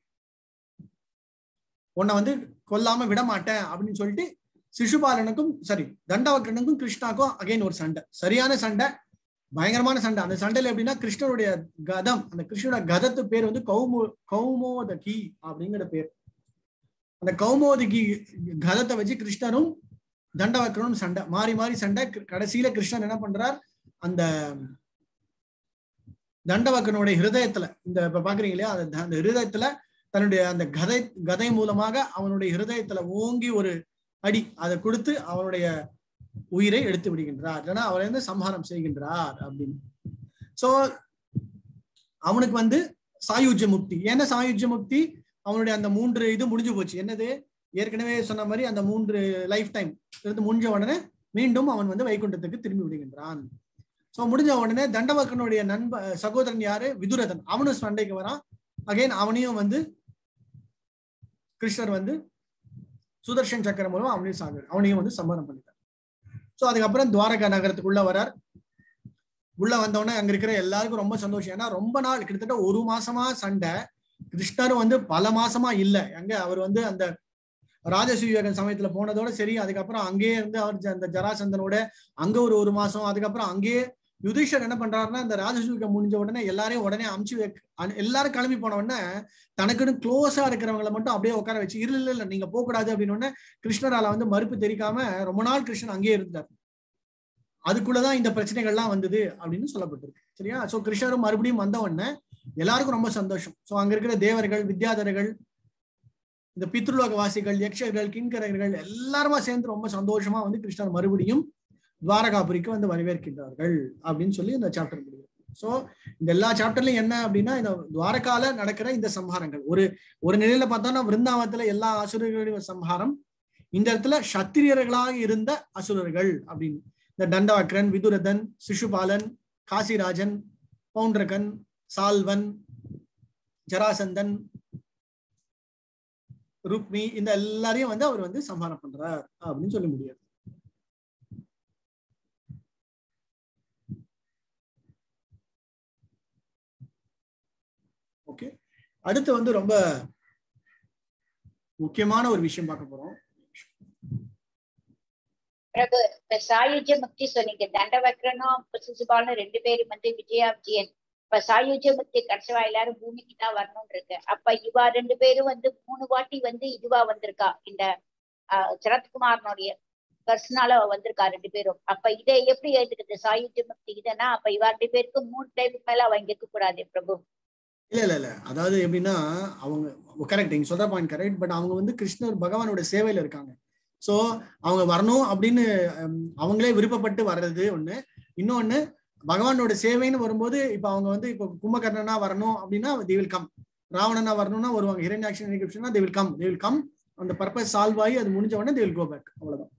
உன்னை வந்து கொல்லாம விட மாட்டேன் அப்படின்னு சொல்லிட்டு சிசுபாலனுக்கும் சாரி தண்டவக்கரனுக்கும் கிருஷ்ணாக்கும் அகைன் ஒரு சண்டை சரியான சண்டை பயங்கரமான சண்டை அந்த சண்டையில எப்படின்னா கிருஷ்ணருடைய கதம் அந்த கிருஷ்ணரோட கதத்து பேர் வந்து கௌமோ கௌமோதகி அப்படிங்கிற பேர் அந்த கௌமோதகி கதத்தை வச்சு கிருஷ்ணரும் தண்டவக்கரனும் சண்டை மாறி மாறி சண்டை க- கடைசியில கிருஷ்ணன் என்ன பண்றார் அந்த தண்டவக்கனுடைய ஹிருதயத்துல இந்த இப்ப பாக்குறீங்க இல்லையா அந்த த- அந்த ஹிருதயத்துல தன்னுடைய அந்த கதை கதை மூலமாக அவனுடைய ஹிருதயத்துல ஓங்கி ஒரு அடி அதை கொடுத்து அவனுடைய உயிரை எடுத்து விடுகின்றார் இல்லைன்னா அவரை வந்து சம்ஹாரம் செய்கின்றார் அப்படின்னு சோ அவனுக்கு வந்து சாயுஜ்ய முக்தி என்ன சாயுஜ்ய முக்தி அவனுடைய அந்த மூன்று இது முடிஞ்சு போச்சு என்னது ஏற்கனவே சொன்ன மாதிரி அந்த மூன்று லைஃப் டைம் இருந்து முடிஞ்ச உடனே மீண்டும் அவன் வந்து வைகுண்டத்துக்கு திரும்பி விடுகின்றான் சோ முடிஞ்ச உடனே தண்டவக்கனுடைய நண்ப சகோதரன் யாரு விதுரதன் அவனும் சண்டைக்கு வரான் அகைன் அவனையும் வந்து கிருஷ்ணர் வந்து சுதர்ஷன் சக்கரம் மூலம் அவனையும் சாகு அவனையும் வந்து சம்மானம் பண்ணிட்டார் சோ அதுக்கப்புறம் துவாரகா நகரத்துக்குள்ள வரார் உள்ள வந்தவொடனே அங்க இருக்கிற எல்லாருக்கும் ரொம்ப சந்தோஷம் ஏன்னா ரொம்ப நாள் கிட்டத்தட்ட ஒரு மாசமா சண்டை கிருஷ்ணரும் வந்து பல மாசமா இல்ல அங்க அவர் வந்து அந்த ராஜசூயகன் சமயத்துல போனதோட சரி அதுக்கப்புறம் அங்கேயே இருந்து அவர் ஜ- அந்த ஜராசந்தனோட அங்க ஒரு ஒரு மாசம் அதுக்கப்புறம் அங்கேயே யுதிஷர் என்ன பண்றாருன்னா இந்த ராஜசூயகம் முடிஞ்ச உடனே எல்லாரையும் உடனே அமுச்சு வைக்க- அனு- எல்லாரும் கிளம்பி போன உடனே தனக்குன்னு க்ளோஸா இருக்கிறவங்களை மட்டும் அப்படியே உட்கார வச்சு இல்ல இல்ல இல்ல நீங்க போக கூடாது அப்படின்னு உடனே கிருஷ்ணரால வந்து மறுப்பு தெரிவிக்காம ரொம்ப நாள் கிருஷ்ணன் அங்கேயே இருந்தார் அதுக்குள்ளதான் இந்த பிரச்சனைகள்லாம் வந்தது அப்படின்னு சொல்லப்பட்டிருக்கு சரியா சோ கிருஷ்ணரும் மறுபடியும் வந்த உடனே எல்லாருக்கும் ரொம்ப சந்தோஷம் சோ அங்க இருக்கிற தேவர்கள் வித்யாதரர்கள் இந்த பித்ருலோக வாசிகள் யக்ஷர்கள் கிங்கரர்கள் எல்லாருமா சேர்ந்து ரொம்ப சந்தோஷமா வந்து கிருஷ்ணர் மறுபடியும் துவாரகாபுரிக்கு வந்து வரவேற்கின்றார்கள் அப்படின்னு சொல்லி இந்த சாப்டர் முடியும் சோ இந்த எல்லா சாப்டர்லயும் என்ன அப்படின்னா இந்த துவாரகால நடக்கிற இந்த சம்ஹாரங்கள் ஒரு ஒரு நிலையில பார்த்தோம்னா விருந்தாவனத்துல எல்லா அசுரர்களுடைய சம்ஹாரம் இந்த இடத்துல சத்திரியர்களாக இருந்த அசுரர்கள் அப்படின்னு இந்த தண்டவக்ரன் விதுரதன் சிசுபாலன் காசிராஜன் பவுண்டரகன் சால்வன் ஜராசந்தன் ருக்மி இந்த எல்லாரையும் வந்து அவர் வந்து சம்ஹாரம் பண்றார் அப்படின்னு சொல்ல முடியாது ஓகே அடுத்து வந்து ரொம்ப முக்கியமான ஒரு விஷயம் பார்க்க போறோம் பிரபு இப்ப சாயுஜ முக்தி சொன்னீங்க தண்டவக்ரனும் சிசுபாலும் ரெண்டு பேரும் வந்து விஜயாப்ஜியன் இப்ப சாயுஜ முக்தி கடைசிவா எல்லாரும் பூமிக்கு தான் வரணும்னு இருக்கு அப்ப இவா ரெண்டு பேரும் வந்து மூணு வாட்டி வந்து இதுவா வந்திருக்கா இந்த ஆஹ், சரத்குமாரனுடைய பர்சனால வந்திருக்கா ரெண்டு பேரும் அப்ப இதை எப்படி எடுத்துக்கிறது சாயுஜ முக்தி இதனா அப்ப இவா ரெண்டு பேருக்கு மூணு டைம் மேல அவ இங்க இருக்க கூடாது பிரபு இல்ல இல்ல இல்ல அதாவது எப்படின்னா அவங்க கரெக்ட் நீங்க சொல்ற பாயிண்ட் கரெக்ட் பட் அவங்க வந்து கிருஷ்ணர் பகவானோட சேவையில இருக்காங்க சோ அவங்க வரணும் அப்படின்னு ஹம், அவங்களே விருப்பப்பட்டு வர்றது ஒண்ணு இன்னொன்னு பகவானோட சேவைன்னு வரும்போது இப்ப அவங்க வந்து இப்ப கும்பகர்ணனா வரணும் அப்படின்னா they will கம் ராவணனா வரணும்னா வருவாங்க ஹிரண்யாக்ஷன் என்கிரிப்ஷனா they will come they will come அந்த பர்பஸ் சால்வ் ஆகி அது முடிஞ்ச உடனே they will go back அவ்வளவுதான்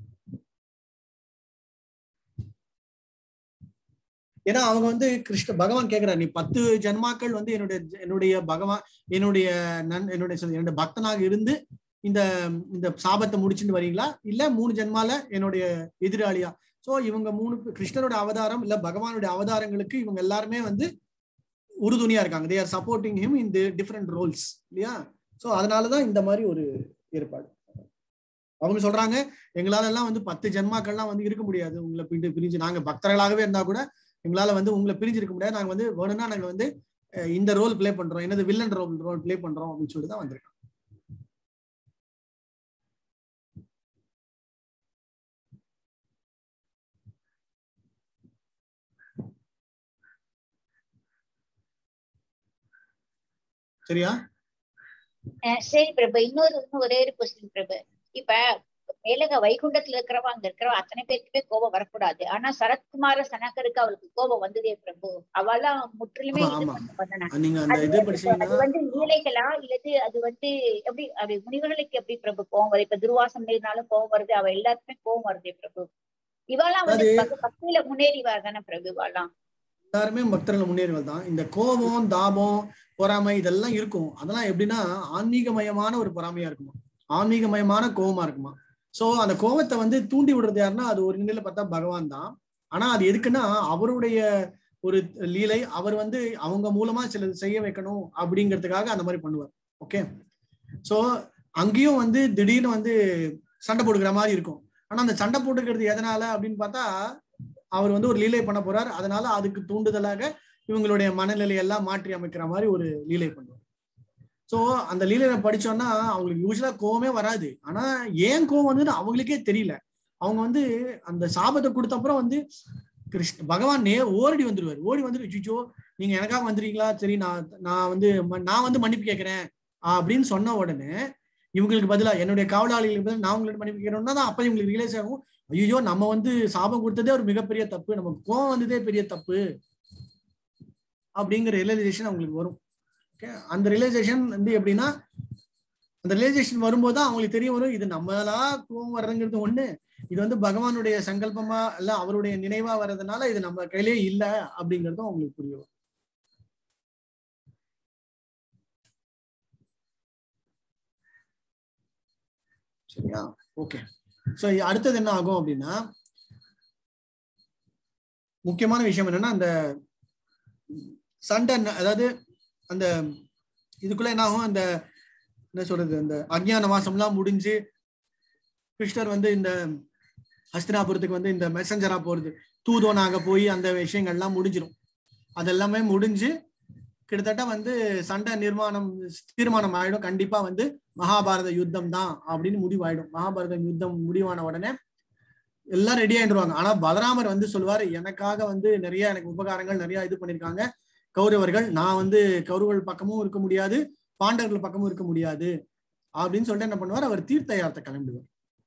ஏன்னா அவங்க வந்து கிருஷ்ண பகவான் கேக்குறாரு நீ பத்து ஜென்மாக்கள் வந்து என்னுடைய என்னுடைய பகவான் என்னுடைய நன் என்னுடைய சொல்ல- என்னுடைய பக்தனாக இருந்து இந்த இந்த சாபத்தை முடிச்சுட்டு வரீங்களா இல்ல மூணு ஜென்மால என்னுடைய எதிராளியா சோ இவங்க மூணு பே- கிருஷ்ணரோட அவதாரம் இல்ல பகவானுடைய அவதாரங்களுக்கு இவங்க எல்லாருமே வந்து உறுதுணையா இருக்காங்க they are supporting him in the different roles இல்லையா சோ அதனாலதான் இந்த மாதிரி ஒரு ஏற்பாடு அவங்க சொல்றாங்க எங்களால எல்லாம் வந்து பத்து ஜென்மாக்கள்லாம் வந்து இருக்க முடியாது உங்களை பிரிஞ்சு பிரிஞ்சு நாங்க பக்தர்களாகவே இருந்தா கூட எங்களால வந்து உங்களை பிரிஞ்சு இருக்க முடியாது நாங்க வந்து வேணும்னா நாங்க வந்து அஹ், இந்த ரோல் ப்ளே பண்றோம் என்னது வில்லன் ரோல் ரோல் ப்ளே பண்றோம் அப்படின்னு சொல்லிட்டு தான் வந்திருக்கோம் சரியா அஹ் சரி பிரபு இன்னொரு இன்னும் ஒரே ஒரு கொஸ்டின் பிரபு இப்ப மேலக வைகுண்டத்துல இருக்கிறவங்க அங்க இருக்கிறவ அத்தனை பேருக்குமே கோபம் வரக்கூடாது ஆனா சரத்குமார சனகருக்கு அவளுக்கு கோபம் வந்ததே பிரபு அவெல்லாம் முற்றிலுமே ஆமா, இது ஆமா. பண்ண பண்ணனா அஹ் நீங்க அந்த அது இது அது படிச்சீங்கன்னா வந்து லீலைகளா இல்லது அது வந்து எப்படி அது முனிவர்களுக்கு எப்படி பிரபு கோவம் வருது இப்ப துர்வாசம் இருந்தாலும் கோவம் வருது அவ எல்லாருக்குமே கோவம் வருதே பிரபு இவாலாம் வந்து அது- பக்தி- பக்தியில முன்னேறி தானே பிரபு இவாலாம் எல்லாருமே பக்தர்கள் முன்னேறிகள் தான் இந்த கோபம் தாபம் பொறாமை இதெல்லாம் இருக்கும் அதெல்லாம் எப்படின்னா ஆன்மீகமயமான ஒரு பொறாமையா இருக்குமா ஆன்மீகமயமான கோபமா இருக்குமா சோ அந்த கோபத்தை வந்து தூண்டி விடுறது யாருன்னா அது ஒரு நிலையில பார்த்தா பகவான் தான் ஆனா அது எதுக்குன்னா அவருடைய ஒரு லீலை அவர் வந்து அவங்க மூலமா சிலது செய்ய வைக்கணும் அப்படிங்கிறதுக்காக அந்த மாதிரி பண்ணுவார் ஓகே சோ அங்கேயும் வந்து திடீர்னு வந்து சண்டை போடுக்கிற மாதிரி இருக்கும் ஆனா அந்த சண்டை போட்டுக்கிறது எதனால அப்படின்னு பார்த்தா அவர் வந்து ஒரு லீலை பண்ண போறார் அதனால அதுக்கு தூண்டுதலாக இவங்களுடைய மனநிலை எல்லாம் மாற்றி அமைக்கிற மாதிரி ஒரு லீலை பண்ணுவார் சோ அந்த லீலையில படிச்சோம்னா அவங்களுக்கு யூஸ்வலா கோவமே வராது ஆனா ஏன் கோவம் வந்து அவங்களுக்கே தெரியல அவங்க வந்து அந்த சாபத்தை கொடுத்த அப்புறம் வந்து கிருஷ்ண பகவான் நே ஓடி வந்துருவாரு ஓடி வந்துட்டு சுச்சோ நீங்க எனக்காக வந்துருக்கீங்களா சரி நான் நான் வந்து ம- நான் வந்து மன்னிப்பு கேட்கிறேன் அப்படின்னு சொன்ன உடனே இவங்களுக்கு பதிலா என்னுடைய காவலாளிகளுக்கு பதிலா நான் உங்களுக்கு மன்னிப்பு கேட்கணும்னா தான் அப்ப இவங்களுக்கு ரியலைஸ் ஆகும் ஐயோ நம்ம வந்து சாபம் கொடுத்ததே ஒரு மிகப்பெரிய தப்பு நமக்கு கோவம் வந்ததே பெரிய தப்பு அப்படிங்கிற ரியலைசேஷன் அவங்களுக்கு வரும் ஓகே அந்த ரியலைசேஷன் வந்து எப்படின்னா அந்த ரியலைசேஷன் வரும்போது தான் அவங்களுக்கு தெரிய வரும் இது நம்மளா கோவம் வர்றதுங்கிறது ஒண்ணு இது வந்து பகவானுடைய சங்கல்பமா இல்ல அவருடைய நினைவா வர்றதுனால இது நம்ம கையிலே இல்ல அப்படிங்கறதும் அவங்களுக்கு புரியும் சரியா ஓகே சோ அடுத்தது என்ன ஆகும் அப்படின்னா முக்கியமான விஷயம் என்னன்னா அந்த சண்டை ந- அதாவது அந்த இதுக்குள்ள என்ன ஆகும் அந்த என்ன சொல்றது அந்த அஜ்ஞான வாசம்லாம் முடிஞ்சு கிருஷ்ணர் வந்து இந்த ஹஸ்தினாபுரத்துக்கு வந்து இந்த மெசஞ்சரா போறது தூதோனாக போய் அந்த விஷயங்கள்லாம் முடிஞ்சிடும் அதெல்லாமே முடிஞ்சு கிட்டத்தட்ட வந்து சண்டை நிர்மாணம் தீர்மானம் ஆயிடும் கண்டிப்பா வந்து மகாபாரத யுத்தம் தான் அப்படின்னு முடிவாயிடும் மகாபாரத யுத்தம் முடிவான உடனே எல்லாம் ரெடி ஆயிடுவாங்க ஆனா பலராமர் வந்து சொல்லுவாரு எனக்காக வந்து நிறைய எனக்கு உபகாரங்கள் நிறைய இது பண்ணிருக்காங்க கௌரவர்கள் நான் வந்து கௌரவர்கள் பக்கமும் இருக்க முடியாது பாண்டவர்கள் பக்கமும் இருக்க முடியாது அப்படின்னு சொல்லிட்டு என்ன பண்ணுவார் அவர் தீர்த்த யாத்திரை கிளம்பிடுவார்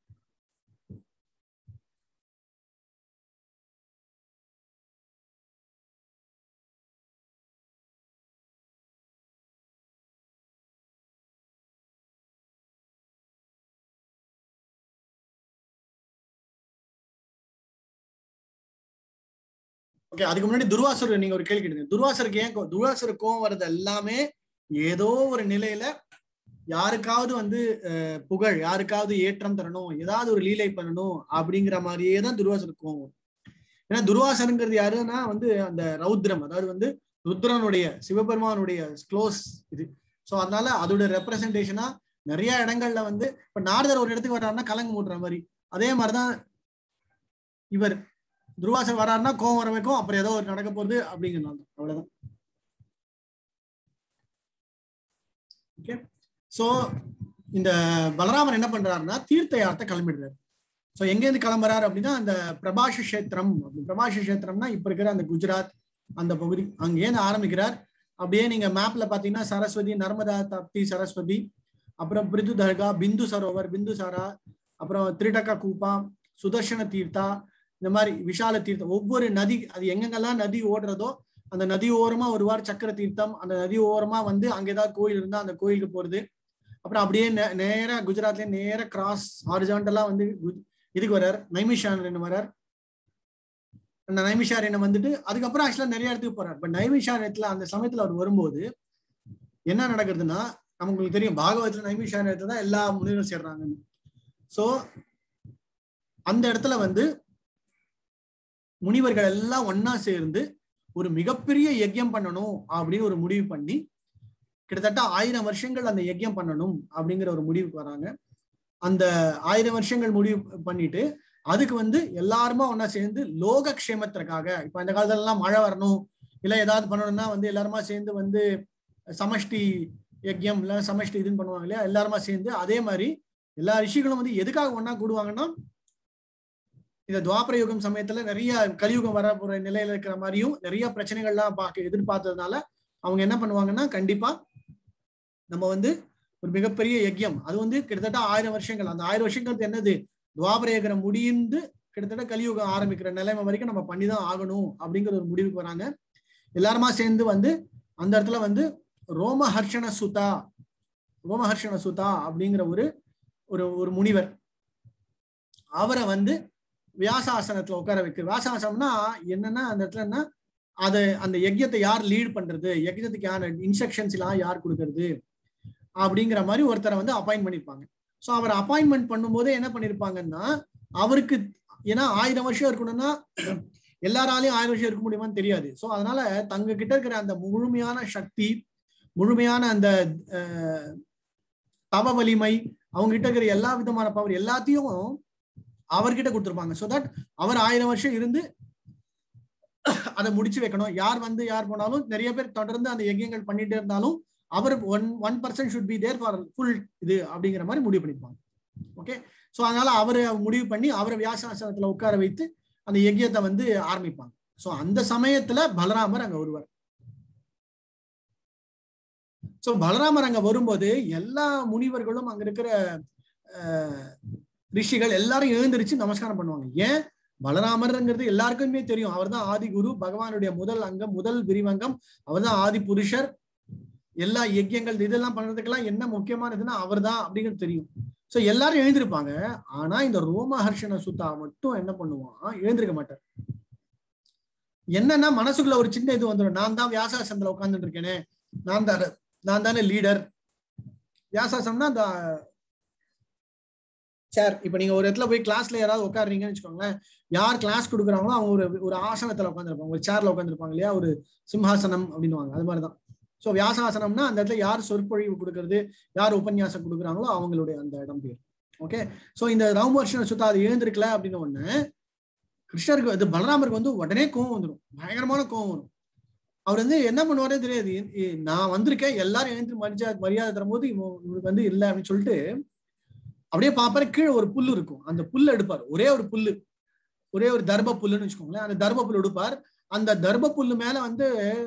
ஓகே அதுக்கு முன்னாடி துர்வாசர் நீங்க ஒரு கேள்வி கேட்டீங்க துர்வாசருக்கு ஏன் கோ- துர்வாசருக்கு கோவம் வர்றது எல்லாமே ஏதோ ஒரு நிலையில யாருக்காவது வந்து அஹ், புகழ் யாருக்காவது ஏற்றம் தரணும் ஏதாவது ஒரு லீலை பண்ணணும் அப்படிங்கிற மாதிரியே தான் துர்வாசருக்கு கோவம் வரும். ஏன்னா துர்வாசருங்கிறது யாருன்னா வந்து அந்த ரௌத்ரம் அதாவது வந்து ருத்ரனுடைய சிவபெருமானுடைய க்ளோஸ் இது சோ அதனால அதோட ரெப்ரசன்டேஷனா நிறைய இடங்கள்ல வந்து இப்ப நாரதர் ஒரு இடத்துக்கு வர்றாருன்னா கலங்கு மூட்டுற மாதிரி அதே மாதிரிதான் இவர் துர்வாசர் வராருன்னா கோவம் வர வைக்கும் அப்புறம் ஏதோ ஒரு நடக்க போகுது அப்படிங்கிறனால தான். அவ்வளவுதான் ஓகே சோ இந்த பலராமன் என்ன பண்றாருன்னா தீர்த்த யாத்திரை கிளம்பிடுறாரு சோ எங்க இருந்து கிளம்புறாரு அப்படின்னா அந்த பிரபாஷ கஷேத்திரம் அப்படி பிரபாஷ கஷேத்திரம்னா இப்ப இருக்கிற அந்த குஜராத் அந்த பகுதி அங்கேருந்து ஆரம்பிக்கிறார் அப்படியே நீங்க மேப்ல பாத்தீங்கன்னா சரஸ்வதி நர்மதா தப்தி சரஸ்வதி அப்புறம் பிரிது தர்கா பிந்து சரோவர் பிந்து சாரா அப்புறம் திரிடக்கா கூப்பா சுதர்ஷன தீர்த்தா இந்த மாதிரி விஷால தீர்த்தம் ஒவ்வொரு நதி அது எங்கெங்கெல்லாம் நதி ஓடுறதோ அந்த நதி ஓரமா வருவார் சக்கர தீர்த்தம் அந்த நதி ஓரமா வந்து அங்க ஏதாவது கோயில் இருந்தா அந்த கோயிலுக்கு போறது அப்புறம் அப்படியே நே- நேரா குஜராத்ல நேரா கிராஸ் ஹாரிஜான்டலா வந்து குஜ்- இதுக்கு வர்றார் நைமிஷாரண்யம் வர்றார் அந்த நைமிஷாரண்யம் வந்துட்டு அதுக்கப்புறம் ஆக்சுவலா நிறைய இடத்துக்கு போறார் பட் நைமிஷாரண்யத்துல அந்த சமயத்துல அவர் வரும்போது என்ன நடக்குதுன்னா நமக்கு தெரியும் பாகவதத்துல நைமிஷாரண்யத்துல தான் எல்லா முனிவரும் சேர்றாங்க சோ அந்த இடத்துல வந்து முனிவர்கள் எல்லாம் ஒண்ணா சேர்ந்து ஒரு மிகப்பெரிய யஜ்யம் பண்ணணும் அப்படின்னு ஒரு முடிவு பண்ணி கிட்டத்தட்ட ஆயிரம் வருஷங்கள் அந்த யஜ்யம் பண்ணணும் அப்படிங்கிற ஒரு முடிவுக்கு வராங்க அந்த ஆயிரம் வருஷங்கள் முடிவு பண்ணிட்டு அதுக்கு வந்து எல்லாருமா ஒண்ணா சேர்ந்து லோக க்ஷேமத்திற்காக இப்ப இந்த காலத்துல எல்லாம் மழை வரணும் இல்ல ஏதாவது பண்ணணும்னா வந்து எல்லாருமா சேர்ந்து வந்து சமஷ்டி யஜ்யம் இல்ல சமஷ்டி இதுன்னு பண்ணுவாங்க இல்லையா எல்லாருமா சேர்ந்து அதே மாதிரி எல்லா ரிஷிகளும் வந்து எதுக்காக ஒண்ணா கூடுவாங்கன்னா இந்த துவாபர யுகம் சமயத்துல நிறைய கலியுகம் வர போற நிலையில இருக்கிற மாதிரியும் நிறைய பிரச்சனைகள்லாம் பார்க்க எதிர்பார்த்ததுனால அவங்க என்ன பண்ணுவாங்கன்னா கண்டிப்பா நம்ம வந்து ஒரு மிகப்பெரிய யஜ்யம் அது வந்து கிட்டத்தட்ட ஆயிரம் வருஷங்கள் அந்த ஆயிரம் வருஷங்கிறது என்னது துவாபர யுகம் முடிந்து கிட்டத்தட்ட கலியுகம் ஆரம்பிக்கிற நிலைமை வரைக்கும் நம்ம பண்ணிதான் ஆகணும் அப்படிங்கிற ஒரு முடிவுக்கு வராங்க எல்லாருமா சேர்ந்து வந்து அந்த இடத்துல வந்து ரோமஹர்ஷண சுதா ரோமஹர்ஷண சுதா அப்படிங்கிற ஒரு ஒரு ஒரு முனிவர் அவரை வந்து வியாசாசனத்துல உட்கார வைக்க வியாசாசனம்னா என்னன்னா அந்த இடத்துல என்ன அது அந்த யஜ்யத்தை யார் லீட் பண்றது யஜ்யத்துக்கு யார் இன்ஸ்ட்ரக்ஷன்ஸ் எல்லாம் யார் கொடுக்கறது அப்படிங்கிற மாதிரி ஒருத்தரை வந்து அப்பாயின்ட் பண்ணிருப்பாங்க ஸோ அவர் அப்பாயின்மெண்ட் பண்ணும்போது என்ன பண்ணிருப்பாங்கன்னா அவருக்கு ஏன்னா ஆயிரம் வருஷம் இருக்கணும்னா எல்லாராலையும் ஆயிரம் வருஷம் இருக்க முடியுமான்னு தெரியாது ஸோ அதனால தங்க கிட்ட இருக்கிற அந்த முழுமையான சக்தி முழுமையான அந்த அஹ், தவ வலிமை அவங்க கிட்ட இருக்கிற எல்லா விதமான பவர் எல்லாத்தையும் அவர்கிட்ட கொடுத்துருப்பாங்க ஸோ தட் அவர் ஆயிரம் வருஷம் இருந்து அதை முடிச்சு வைக்கணும் யார் வந்து யார் போனாலும் நிறைய பேர் தொடர்ந்து அந்த யஜ்யங்கள் பண்ணிட்டே இருந்தாலும் அவர் one one percent should be there for full இது அப்படிங்கிற மாதிரி முடிவு பண்ணிருப்பாங்க ஓகே ஸோ அதனால அவர் முடிவு பண்ணி அவரை வியாசாசனத்துல உட்கார வைத்து அந்த யஜ்யத்தை வந்து ஆரம்பிப்பாங்க ஸோ அந்த சமயத்துல பலராமர் அங்க வருவார் ஸோ பலராமர் அங்க வரும்போது எல்லா முனிவர்களும் அங்க இருக்கிற அஹ், ரிஷிகள் எல்லாரும் எழுந்திருச்சு நமஸ்காரம் பண்ணுவாங்க ஏன் பலராமர்ங்கிறது எல்லாருக்குமே தெரியும் அவர்தான் ஆதி குரு பகவானுடைய முதல் அங்கம் முதல் விரிவங்கம் அவர்தான் ஆதி புருஷர் எல்லா யஜ்யங்கள் இதெல்லாம் பண்றதுக்கெல்லாம் என்ன முக்கியமானதுன்னா அவர் தான் அப்படிங்கிறது தெரியும் சோ எல்லாரும் எழுந்திருப்பாங்க ஆனா இந்த ரோமஹர்ஷன சுத்தா மட்டும் என்ன பண்ணுவான் எழுந்திருக்க மாட்டார் என்னன்னா மனசுக்குள்ள ஒரு சின்ன இது வந்துடும் நான் தான் வியாசாசனத்துல உட்கார்ந்துட்டு இருக்கேனே நான் தான் நான் தானே லீடர் வியாசாசனம்னா அந்த சேர் இப்ப நீங்க ஒரு இடத்துல போய் கிளாஸ்ல யாராவது உட்காருறீங்கன்னு வச்சுக்கோங்களேன் யார் கிளாஸ் கொடுக்குறாங்களோ அவங்க ஒரு ஒரு ஆசனத்துல உட்காந்துருப்பாங்க ஒரு சேர்ல உட்காந்துருப்பாங்க இல்லையா ஒரு சிம்ஹாசனம் அப்படின்னுவாங்க அது மாதிரிதான் ஸோ வியாசாசனம்னா அந்த இடத்துல யார் சொற்பொழிவு கொடுக்கறது யார் உபன்யாசம் கொடுக்குறாங்களோ அவங்களுடைய அந்த இடம் பேர் ஓகே ஸோ இந்த ராமவர்ஷன சுத்தா அது எழுந்திருக்கல அப்படின்னு ஒண்ணு கிருஷ்ணருக்கு அது பலராமருக்கு வந்து உடனே கோவம் வந்துடும் பயங்கரமான கோவம் வரும் அவர் வந்து என்ன பண்ணுவாரே தெரியாது இ- இ- நான் வந்திருக்கேன் எல்லாரும் எழுந்து மரியாதை மரியாதை தரும்போது இவன் இவனுக்கு வந்து இல்லை அப்படின்னு சொல்லிட்டு அப்படியே பார்ப்பாரு கீழே ஒரு புல்லு இருக்கும் அந்த புல்லை எடுப்பார் ஒரே ஒரு புல்லு ஒரே ஒரு தர்ப புல்லுன்னு வச்சுக்கோங்களேன் அந்த தர்ப புல் எடுப்பார் அந்த தர்ப புல்லு மேல வந்து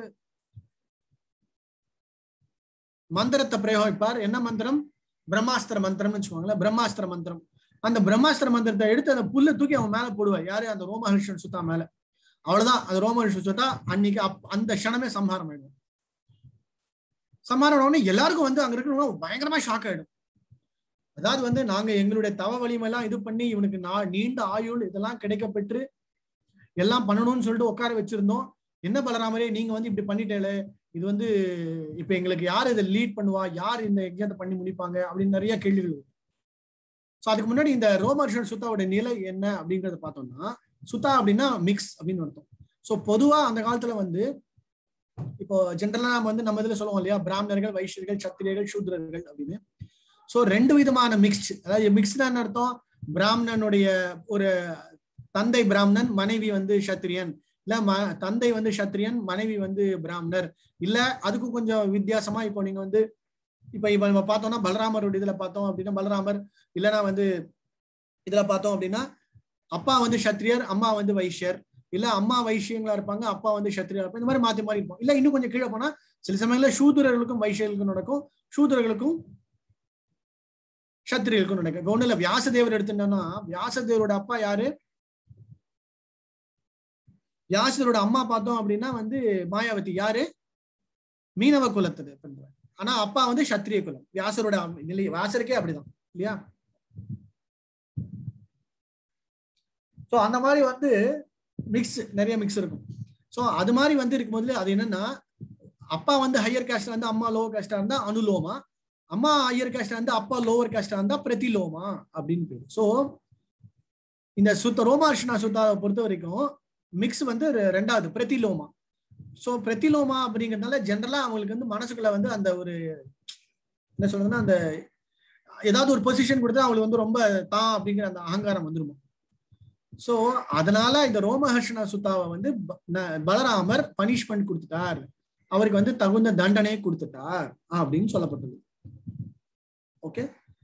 மந்திரத்தை பிரயோகிப்பார் என்ன மந்திரம் பிரம்மாஸ்திர மந்திரம்னு வச்சுக்கோங்களேன் பிரம்மாஸ்திர மந்திரம் அந்த பிரம்மாஸ்திர மந்திரத்தை எடுத்து அந்த புல்லை தூக்கி அவன் மேல போடுவார் யாரு அந்த ரோமஹர்ஷன் சுத்தா மேல அவ்வளவுதான் அந்த ரோமஹர்ஷன் சுத்தா அன்னைக்கு அப்- அந்த க்ஷணமே சம்ஹாரம் ஆயிடும் சம்ஹாரம் ஆன உடனே எல்லாருக்கும் வந்து அங்க இருக்கிறவங்க பயங்கரமா ஷாக் ஆயிடும் அதாவது வந்து நாங்க எங்களுடைய தவ வலிமையெல்லாம் இது பண்ணி இவனுக்கு நா- நீண்ட ஆயுள் இதெல்லாம் கிடைக்க பெற்று எல்லாம் பண்ணணும்னு சொல்லிட்டு உட்கார வச்சிருந்தோம் என்ன பலராமரே நீங்க வந்து இப்படி பண்ணிட்டேலே இது வந்து இப்ப எங்களுக்கு யார் இதை லீட் பண்ணுவா யார் இந்த எக்ஸாத்தை பண்ணி முடிப்பாங்க அப்படின்னு நிறைய கேள்விகள் வரும் ஸோ அதுக்கு முன்னாடி இந்த ரோமர்ஷன் சுத்தாவோட நிலை என்ன அப்படிங்கறத பார்த்தோம்னா சுத்தா அப்படின்னா மிக்ஸ் அப்படின்னு அர்த்தம் ஸோ பொதுவா அந்த காலத்துல வந்து இப்போ ஜென்ரலா நம்ம வந்து நம்ம இதுல சொல்லுவோம் இல்லையா பிராமணர்கள் வைஷ்யர்கள் சத்திரியர்கள் சூத்ரர்கள் அப்படின்னு ஸோ ரெண்டு விதமான மிக்ஸ் அதாவது மிக்ஸ்னா என்ன அர்த்தம் பிராமணனுடைய ஒரு தந்தை பிராமணன் மனைவி வந்து சத்திரியன் இல்ல ம தந்தை வந்து சத்திரியன் மனைவி வந்து பிராமணர் இல்ல அதுக்கும் கொஞ்சம் வித்தியாசமா இப்போ நீங்க வந்து இப்ப இப்ப நம்ம பார்த்தோம்னா பலராமரோட இதுல பார்த்தோம் அப்படின்னா பலராமர் இல்லைன்னா வந்து இதுல பார்த்தோம் அப்படின்னா அப்பா வந்து சத்திரியர் அம்மா வந்து வைஷ்யர் இல்ல அம்மா வைஷ்யங்களா இருப்பாங்க அப்பா வந்து சத்திரியர் இருப்பாங்க இந்த மாதிரி மாத்தி மாறி இருப்போம் இல்ல இன்னும் கொஞ்சம் கீழே போனா சில சமயங்கள்ல சூத்திரர்களுக்கும் வைஷ்யர்களுக்கும் நடக்கும் சூத்திரர்களுக்கும் சத்திரியர்களுக்கும் நடக்கும் இப்ப ஒண்ணு இல்ல வியாசதேவர் எடுத்துட்டோம்னா வியாசதேவரோட அப்பா யாரு வியாசரோட அம்மா பார்த்தோம் அப்படின்னா வந்து மாயாவதி யாரு மீனவ குலத்துல பண்ற ஆனா அப்பா வந்து சத்திரிய குலம் வியாசரோட அம்- நிலை வியாசருக்கே அப்படிதான் இல்லையா சோ அந்த மாதிரி வந்து மிக்ஸ் நிறைய மிக்ஸ் இருக்கும் சோ அது மாதிரி வந்து இருக்கும்போது அது என்னன்னா அப்பா வந்து ஹையர் காஸ்டா இருந்தா அம்மா லோவர் காஸ்டா இருந்தா அனுலோமா அம்மா ஹையர் காஸ்டா இருந்தா அப்பா லோவர் காஸ்டா இருந்தா பிரதிலோமா அப்படின்னு பேரு சோ இந்த சுத்த ரோமார்ஷனா சுத்தாவை பொறுத்த வரைக்கும் மிக்ஸ் வந்து ரெ- ரெண்டாவது பிரதிலோமா சோ பிரதிலோமா அப்படிங்கறதுனால ஜென்ரலா அவங்களுக்கு வந்து மனசுக்குள்ள வந்து அந்த ஒரு என்ன சொல்றதுன்னா அந்த ஏதாவது ஒரு பொசிஷன் கொடுத்தா அவங்களுக்கு வந்து ரொம்ப தான் அப்படிங்கிற அந்த அகங்காரம் வந்துருமா சோ அதனால இந்த ரோமஹர்ஷனா சுத்தாவை வந்து ப- ந- பலராமர் பனிஷ்மெண்ட் கொடுத்துட்டார் அவருக்கு வந்து தகுந்த தண்டனை கொடுத்துட்டார் அப்படின்னு சொல்லப்பட்டது ஓகே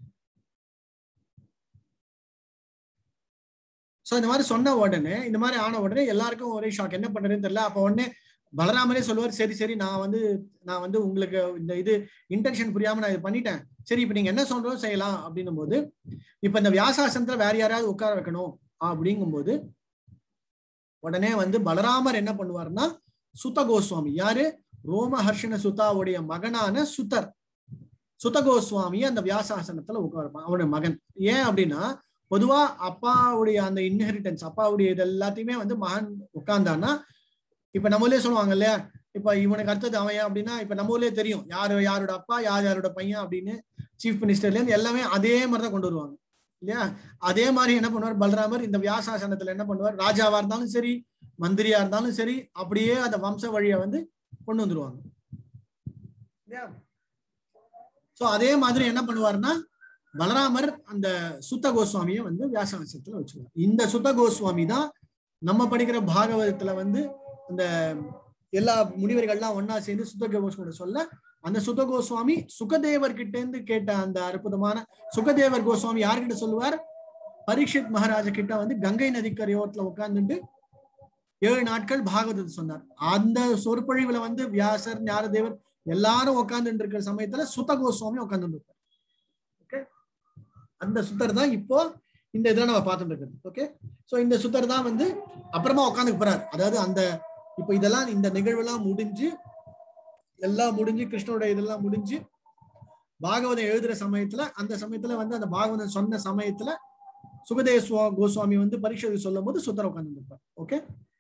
சோ இந்த மாதிரி சொன்ன உடனே இந்த மாதிரி ஆன உடனே எல்லாருக்கும் ஒரே ஷாக் என்ன பண்றதுன்னு தெரியல அப்ப உடனே பலராமரே சொல்லுவார் சரி சரி நான் வந்து நான் வந்து உங்களுக்கு இந்த இது இன்டென்ஷன் புரியாம நான் இது பண்ணிட்டேன் சரி இப்ப நீங்க என்ன சொல்றோம் செய்யலாம் அப்படின்னும் போது இப்ப இந்த வியாசாசனத்துல வேற யாராவது உட்கார வைக்கணும் அப்படிங்கும்போது உடனே வந்து பலராமர் என்ன பண்ணுவாருன்னா சுத்த கோஸ்வாமி யாரு ரோமஹர்ஷன சுதாவுடைய மகனான சுத்தர் சுத்த கோஸ்வாமியை அந்த வியாசாசனத்துல உட்காருப்பான் அவனுடைய மகன் ஏன் அப்படின்னா பொதுவா அப்பாவுடைய அந்த இன்ஹெரிட்டன்ஸ் அப்பாவுடைய இது எல்லாத்தையுமே வந்து மகன் உட்கார்ந்தான்னா இப்ப நம்மளே சொல்லுவாங்க இல்லையா இப்ப இவனுக்கு அடுத்தது அவன் ஏன் அப்படின்னா இப்ப நம்ம ஊர்லயே தெரியும் யாரு யாரோட அப்பா யார் யாரோட பையன் அப்படின்னு சீஃப் மினிஸ்டர்ல இருந்து எல்லாமே அதே மாதிரிதான் கொண்டு வருவாங்க இல்லையா அதே மாதிரி என்ன பண்ணுவார் பலராமர் இந்த வியாசாசனத்துல என்ன பண்ணுவார் ராஜாவா இருந்தாலும் சரி மந்திரியா இருந்தாலும் சரி அப்படியே அந்த வம்ச வழியை வந்து கொண்டு வந்துருவாங்க இல்லையா சோ அதே மாதிரி என்ன பண்ணுவாருன்னா பலராமர் அந்த சுத்த கோஸ்வாமியை வந்து வியாசாசனத்துல வச்சுருவார் இந்த சுத்த கோஸ்வாமி தான் நம்ம படிக்கிற பாகவதத்துல வந்து அந்த எல்லா முனிவர்கள்லாம் ஒன்னா சேர்ந்து சுத்த கோஸ்வாமி சொல்ல அந்த சுத்த கோஸ்வாமி சுகதேவர் கிட்ட இருந்து கேட்ட அந்த அற்புதமான சுகதேவர் கோஸ்வாமி யார்கிட்ட சொல்லுவார் பரீட்சித் மகாராஜா கிட்ட வந்து கங்கை நதிக்கரையோரத்துல உட்கார்ந்துட்டு ஏழு நாட்கள் பாகவதத்தை சொன்னார் அந்த சொற்பொழிவுல வந்து வியாசர் ஞானதேவர் எல்லாரும் உட்கார்ந்துட்டு இருக்கிற சமயத்துல சுத்த கோஸ்வாமி உட்கார்ந்து இருப்பார் ஓகே அந்த சுத்தர் தான் இப்போ இந்த இதுல நம்ம பார்த்துட்டு இருக்கிறது ஓகே சோ இந்த சுத்தர் தான் வந்து அப்புறமா உட்காந்து போறார் அதாவது அந்த இப்போ இதெல்லாம் இந்த நிகழ்வெல்லாம் முடிஞ்சு எல்லாம் முடிஞ்சு கிருஷ்ணனோட இதெல்லாம் முடிஞ்சு பாகவதம் எழுதுற சமயத்துல அந்த சமயத்துல வந்து அந்த பாகவதம் சொன்ன சமயத்துல சுகதேவ சுவா- கோஸ்வாமி வந்து பரீட்சை சொல்லும் போது சுத்தர உட்கார்ந்து ஓகே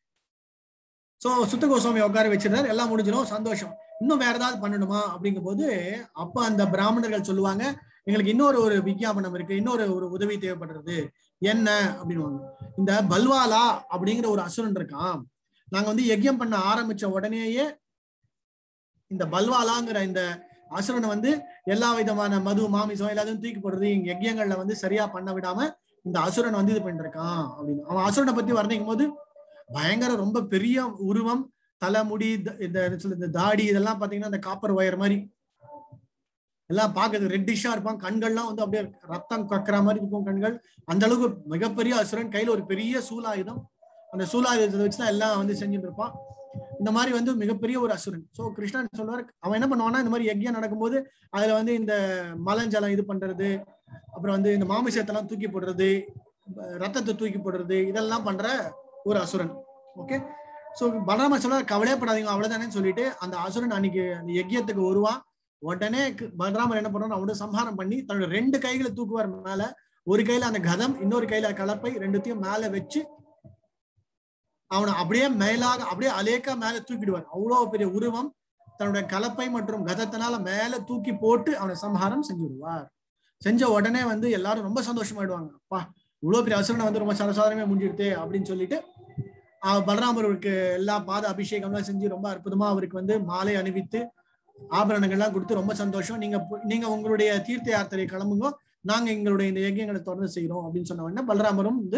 சோ சுத்த கோஸ்வாமி உட்கார வச்சிருந்தார் எல்லாம் முடிஞ்சிடும் சந்தோஷம் இன்னும் வேற ஏதாவது பண்ணணுமா அப்படிங்கும்போது அப்ப அந்த பிராமணர்கள் சொல்லுவாங்க எங்களுக்கு இன்னொரு ஒரு விஞ்ஞாபனம் இருக்கு இன்னொரு ஒரு உதவி தேவைப்படுறது என்ன அப்படின்னு இந்த பல்வாலா அப்படிங்கிற ஒரு அசுரன் இருக்கான் நாங்க வந்து யஜ்யம் பண்ண ஆரம்பிச்ச உடனேயே இந்த பல்வாலாங்கிற இந்த அசுரனை வந்து எல்லா விதமான மது மாமிசம் எல்லாத்தையும் தூக்கி போடுறது இங்க யஜ்யங்கள்ல வந்து சரியா பண்ண விடாம இந்த அசுரன் வந்து இது பண்ணிட்டு இருக்கான் அப்படின்னு அவன் அசுரனை பத்தி வர்ணிக்கும் போது பயங்கர ரொம்ப பெரிய உருவம் தலைமுடி த- இந்த என்ன சொல்றது, இந்த தாடி இதெல்லாம் பாத்தீங்கன்னா இந்த காப்பர் ஒயர் மாதிரி எல்லாம் பார்க்கறது ரெட்டிஷா இருப்பான் கண்கள்லாம் வந்து அப்படியே ரத்தம் கக்குற மாதிரி இருக்கும் கண்கள் அந்த அளவுக்கு மிகப்பெரிய அசுரன் கையில ஒரு பெரிய சூலாயுதம் அந்த சூலாயுதத்தை வச்சுதான் எல்லாம் வந்து செஞ்சுட்டு இருப்பான் இந்த மாதிரி வந்து மிகப்பெரிய ஒரு அசுரன் சோ கிருஷ்ணன் சொல்றாரு அவன் என்ன பண்ணுவான்னா இந்த மாதிரி யஜ்யம் நடக்கும்போது அதுல வந்து இந்த மலஞ்சலம் இது பண்றது அப்புறம் வந்து இந்த மாமிசத்தெல்லாம் தூக்கி போடுறது அஹ் ரத்தத்தை தூக்கி போடுறது இதெல்லாம் பண்ற ஒரு அசுரன் ஓகே சோ பலராம சொல்றாரு கவலையப்படாதீங்க அவ்வளவுதானே சொல்லிட்டு அந்த அசுரன் அன்னைக்கு அந்த யஜ்யத்துக்கு வருவான் உடனே கு- பலராமர் என்ன பண்ணுவார் அவனோட சம்ஹாரம் பண்ணி தன்னோட ரெண்டு கைகளை தூக்குவார் மேல ஒரு கையில அந்த கதம் இன்னொரு கையில கலப்பை ரெண்டுத்தையும் மேல வச்சு அவனை அப்படியே மேலாக அப்படியே அலேக்கா மேல தூக்கிடுவார் அவ்வளவு பெரிய உருவம் தன்னுடைய கலப்பை மற்றும் கதத்தினால மேல தூக்கி போட்டு அவனை சம்ஹாரம் செஞ்சு விடுவார் செஞ்ச உடனே வந்து எல்லாரும் ரொம்ப சந்தோஷமாயிடுவாங்க அப்பா இவ்வளவு பெரிய அசுரனை வந்து ரொம்ப சரசாதனமே முடிஞ்சிடுது அப்படின்னு சொல்லிட்டு ஆஹ் பலராமருக்கு எல்லா பாத அபிஷேகம்லாம் செஞ்சு ரொம்ப அற்புதமா அவருக்கு வந்து மாலை அணிவித்து ஆபரணங்கள்லாம் கொடுத்து ரொம்ப சந்தோஷம் நீங்க போ- நீங்க உங்களுடைய தீர்த்த யாத்திரை கிளம்புங்க நாங்க எங்களுடைய இந்த யஜ்யங்களை தொடர்ந்து செய்யறோம் அப்படின்னு சொன்ன உடனே பலராமரும் வந்து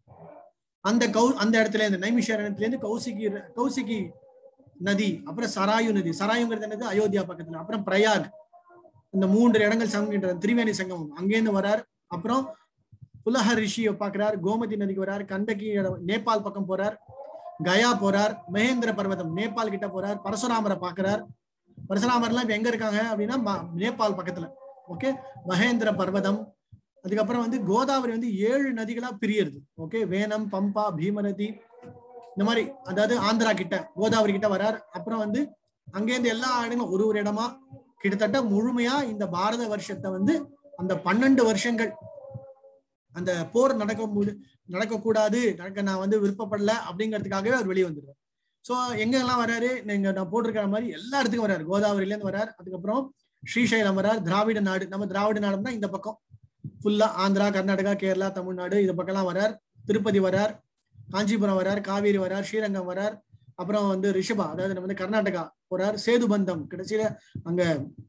அந்த கௌ அந்த இடத்துல இருந்து நைமிஷாரண்யத்துல இருந்து கௌசிகி கௌசிகி நதி அப்புறம் சராயு நதி சராயுங்கிறது என்னது அயோத்தியா பக்கத்துல அப்புறம் பிரயாக் இந்த மூன்று இடங்கள் சங்கின்ற திரிவேணி சங்கமம் அங்கேருந்து வரார் அப்புறம் புலஹ ரிஷியை பார்க்கிறார் கோமதி நதிக்கு வரார் கண்டகி இடம் நேபாள் பக்கம் போறார் கயா போறார் மகேந்திர பர்வதம் நேபாள் கிட்ட போறார் பரசுராமரை பார்க்கிறார் பரசுராமர்லாம் இப்ப எங்க இருக்காங்க அப்படின்னா ம- நேபாள் பக்கத்துல ஓகே மகேந்திர பர்வதம் அதுக்கப்புறம் வந்து கோதாவரி வந்து ஏழு நதிகளா பிரியறது ஓகே வேனம் பம்பா பீமநதி இந்த மாதிரி அதாவது ஆந்திரா கிட்ட கோதாவரி கிட்ட வரார் அப்புறம் வந்து அங்கேருந்து எல்லா இடங்களும் ஒரு ஒரு இடமா கிட்டத்தட்ட முழுமையா இந்த பாரத வருஷத்தை வந்து அந்த பன்னெண்டு வருஷங்கள் அந்த போர் நடக்க முடி நடக்கக்கூடாது நடக்க நான் வந்து விருப்பப்படல அப்படிங்கிறதுக்காகவே அவர் வெளியே வந்துடுவார் சோ எங்கெல்லாம் வராரு நீங்க நான் போட்டிருக்கிற மாதிரி எல்லா இடத்துக்கும் வராரு கோதாவரில இருந்து வரார் அதுக்கப்புறம் ஸ்ரீசைலம் வரார் திராவிட நாடு நம்ம திராவிட நாடுனா இந்த பக்கம் ஃபுல்லா ஆந்திரா கர்நாடகா கேரளா தமிழ்நாடு இது பக்கம்லாம் வரார் திருப்பதி வரார் காஞ்சிபுரம் வரார் காவேரி வரார் ஸ்ரீரங்கம் வரார் அப்புறம் வந்து ரிஷபா அதாவது நம்ம வந்து கர்நாடகா போறார் சேதுபந்தம் கடைசியில அங்க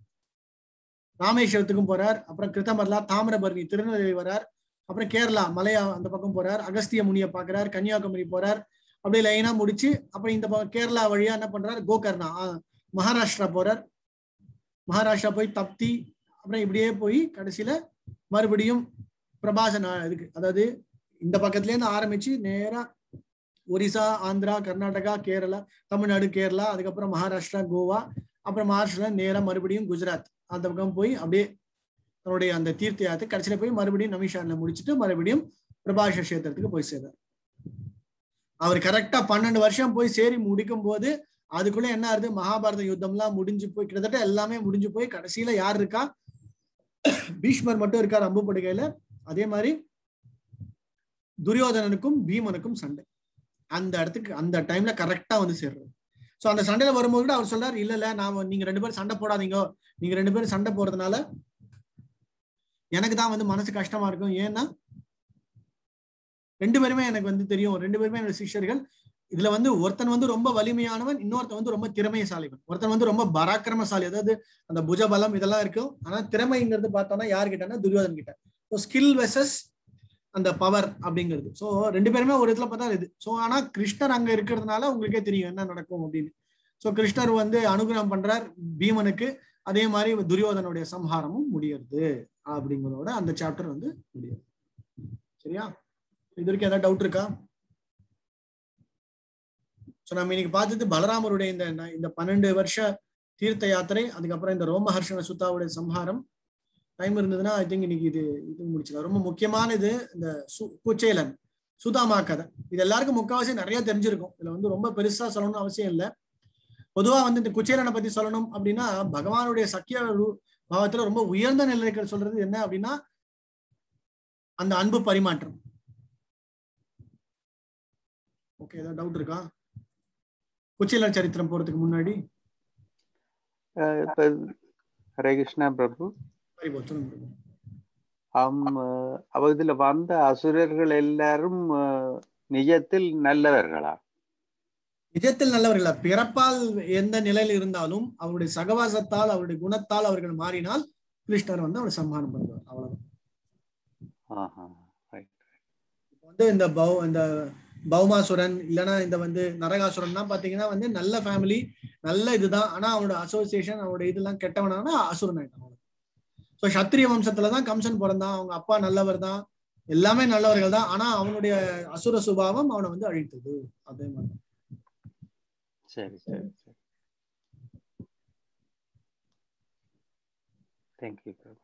ராமேஸ்வரத்துக்கும் போறார் அப்புறம் கிருத்தமர்லா தாமிரபரணி திருநெல்வேலி வரார் அப்புறம் கேரளா மலையா அந்த பக்கம் போறார் அகஸ்திய முனியை பார்க்கிறார் கன்னியாகுமரி போறார் அப்படியே லைனா முடிச்சு அப்புறம் இந்த பக்கம் கேரளா வழியா என்ன பண்றாரு கோகர்ணா ஆ, மகாராஷ்டிரா போறார் மகாராஷ்டிரா போய் தப்தி அப்புறம் இப்படியே போய் கடைசியில மறுபடியும் பிரபாச நா- இதுக்கு அதாவது இந்த பக்கத்துல இருந்து ஆரம்பிச்சு நேரா ஒரிசா ஆந்திரா கர்நாடகா கேரளா தமிழ்நாடு கேரளா அதுக்கப்புறம் மகாராஷ்டிரா கோவா அப்புறம் மகாராஷ்டிரா நேரா மறுபடியும் குஜராத் அந்த பக்கம் போய் அப்படியே தன்னுடைய அந்த தீர்த்த யாத்திரை கடைசியில போய் மறுபடியும் நமிஷான்ல முடிச்சுட்டு மறுபடியும் பிரபாஷ கஷேத்திரத்துக்கு போய் சேர்ந்தார் அவர் கரெக்டா பன்னெண்டு வருஷம் போய் சேரி முடிக்கும் போது அதுக்குள்ள என்ன ஆகுது மகாபாரத யுத்தம்லாம் முடிஞ்சு போய் கிட்டத்தட்ட எல்லாமே முடிஞ்சு போய் கடைசியில யார் இருக்கா பீஷ்மர் மட்டும் இருக்கார் அம்பு படுகையில அதே மாதிரி துரியோதனனுக்கும் பீமனுக்கும் சண்டை அந்த இடத்துக்கு அந்த டைம்ல கரெக்டா வந்து சேர்றாரு சோ அந்த சண்டையில வரும்போது கூட அவர் சொல்றாரு இல்ல இல்ல நாம நீங்க ரெண்டு பேரும் சண்டை போடாதீங்க நீங்க ரெண்டு பேரும் சண்டை போறதுனால எனக்கு தான் வந்து மனசு கஷ்டமா இருக்கும் ஏன்னா ரெண்டு பேருமே எனக்கு வந்து தெரியும் ரெண்டு பேருமே என்னோட சிஷ்யர்கள் இதுல வந்து ஒருத்தன் வந்து ரொம்ப வலிமையானவன் இன்னொருத்தன் வந்து ரொம்ப திறமைசாலிவன் ஒருத்தன் வந்து ரொம்ப பராக்கிரமசாலி அதாவது அந்த புஜபலம் இதெல்லாம் இருக்கும் ஆனா திறமைங்கிறது பார்த்தோம்னா யார்கிட்டனா துரியோதன் கிட்ட ஸோ ஸ்கில் வெசஸ் அந்த பவர் அப்படிங்கிறது ஸோ ரெண்டு பேருமே ஒரு இடத்துல பார்த்தா இது ஸோ ஆனா கிருஷ்ணர் அங்க இருக்கிறதுனால உங்களுக்கே தெரியும் என்ன நடக்கும் அப்படின்னு ஸோ கிருஷ்ணர் வந்து அனுகிரகம் பண்றார் பீமனுக்கு அதே மாதிரி துரியோதனுடைய சம்ஹாரமும் முடியுது அப்படிங்கிறதோட அந்த சாப்டர் வந்து முடியுது சரியா இது வரைக்கும் ஏதாவது டவுட் இருக்கா ஸோ நம்ம இன்னைக்கு பார்த்தது பலராமருடைய இந்த இந்த பன்னெண்டு வருஷ தீர்த்த யாத்திரை அதுக்கப்புறம் இந்த ரோமஹர்ஷண சுத்தாவுடைய சம்ஹாரம் டைம் இருந்ததுன்னா ஐ திங்க் இன்னைக்கு இது இது முடிச்சுக்கலாம் ரொம்ப முக்கியமானது இந்த சு குச்சேலன் சுதாமா கதை இது எல்லாருக்கும் முக்கால்வாசி நிறைய தெரிஞ்சிருக்கும் இதுல வந்து ரொம்ப பெருசா சொல்லணும்னு அவசியம் இல்லை பொதுவா வந்து இந்த குச்சேலனை பத்தி சொல்லணும் அப்படின்னா பகவானுடைய சக்கிய ரூ- பாவத்துல ரொம்ப உயர்ந்த நிலைகள் சொல்றது என்ன அப்படின்னா அந்த அன்பு பரிமாற்றம் ஓகே ஏதாவது டவுட் இருக்கா குச்சேலர் சரித்திரம் போறதுக்கு முன்னாடி அஹ் இப்ப ஹரே கிருஷ்ணா பிரபு சரி, போல் சொல்லுங்க பிரபு. அம் அவ இதுல வந்த அசுரர்கள் எல்லாரும் அஹ், நிஜத்தில் நல்லவர்களா நிஜத்தில் நல்லவர்களா பிறப்பால் எந்த நிலையில் இருந்தாலும் அவருடைய சகவாசத்தால் அவருடைய குணத்தால் அவர்கள் மாறினால் கிருஷ்ணர் வந்து அவரை சம்ஹானம் பண்ணுவார் அவ்வளவுதான் ஆஹா ரைட் இப்ப வந்து இந்த பௌ இந்த பௌமாசுரன் இல்லைன்னா இந்த வந்து நரகாசுரன்லாம் பாத்தீங்கன்னா வந்து நல்ல ஃபேமிலி நல்ல இதுதான் ஆனா அவனோட அசோசியேஷன் அவனோட இதெல்லாம் கெட்டவனானா அசுரன் ஆயிட்டான் ஸோ சத்திரிய வம்சத்துல தான் கம்சன் பிறந்தான் அவங்க அப்பா நல்லவர் தான் எல்லாமே நல்லவர்கள் தான் ஆனா அவனுடைய அசுர சுபாவம் அவனை வந்து அழித்தது அதே மாதிரி சரி சரி சரி தேங்க்யூ பிரபு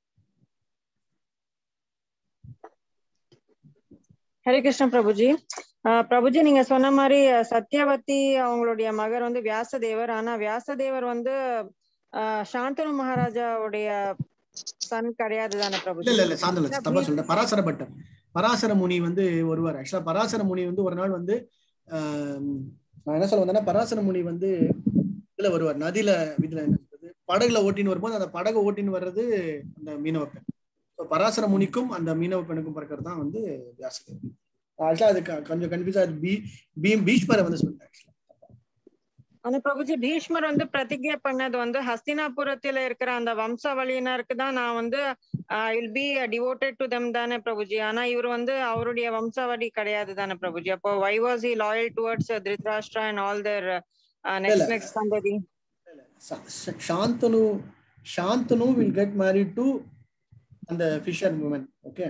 ஹரே கிருஷ்ண பிரபுஜி ஆஹ் பிரபுஜி நீங்க சொன்ன மாதிரி அஹ், சத்யவதி அவங்களுடைய மகர் வந்து வியாசதேவர் ஆனா வியாசதேவர் வந்து ஆஹ், சாந்தனு மகாராஜாவுடைய சன் கிடையாது தானே இல்ல பிரபுஜி இல்ல இல்ல சாந்தல தப்பா சொல்றேன் பராசர பட்டர் பராசர முனி வந்து ஒருவர் ஆக்சுவலா பராசர முனி வந்து ஒரு நாள் வந்து ஆம், நான் என்ன சொல்ல வந்தேன்னா பராசர முனி வந்து இதுல வருவார் நதியில இதுல என்ன சொல்றது படகுல ஓட்டின்னு வரும்போது அந்த படகு ஓட்டின்னு வர்றது அந்த மீனவ பெண் ஸோ பராசர முனிக்கும் அந்த மீனவ பெண்ணுக்கும் பிறக்கிறது தான் வந்து வியாசதேவர் ஆக்சுவலா அது க- கொஞ்சம் கன்ஃபியூஸா பீ பீம் பீஷ்மரை வந்து சொல்லிட்டேன் actually. ஆனா பிரபுஜி பீஷ்மர் வந்து பிரதிஜை பண்ணது வந்து ஹஸ்தினாபுரத்துல இருக்கிற அந்த வம்சாவளியினருக்கு தான் நான் வந்து I'll be devoted to them தானே பிரபுஜி ஆனா இவர் வந்து அவருடைய வம்சாவளி கிடையாது தானே பிரபுஜி அப்போ why was he loyal towards Dhritarashtra and all their next next சந்ததி ச- ச- Shantanu Shantanu will get married to அந்த ஃபிஷர் உமன் ஓகே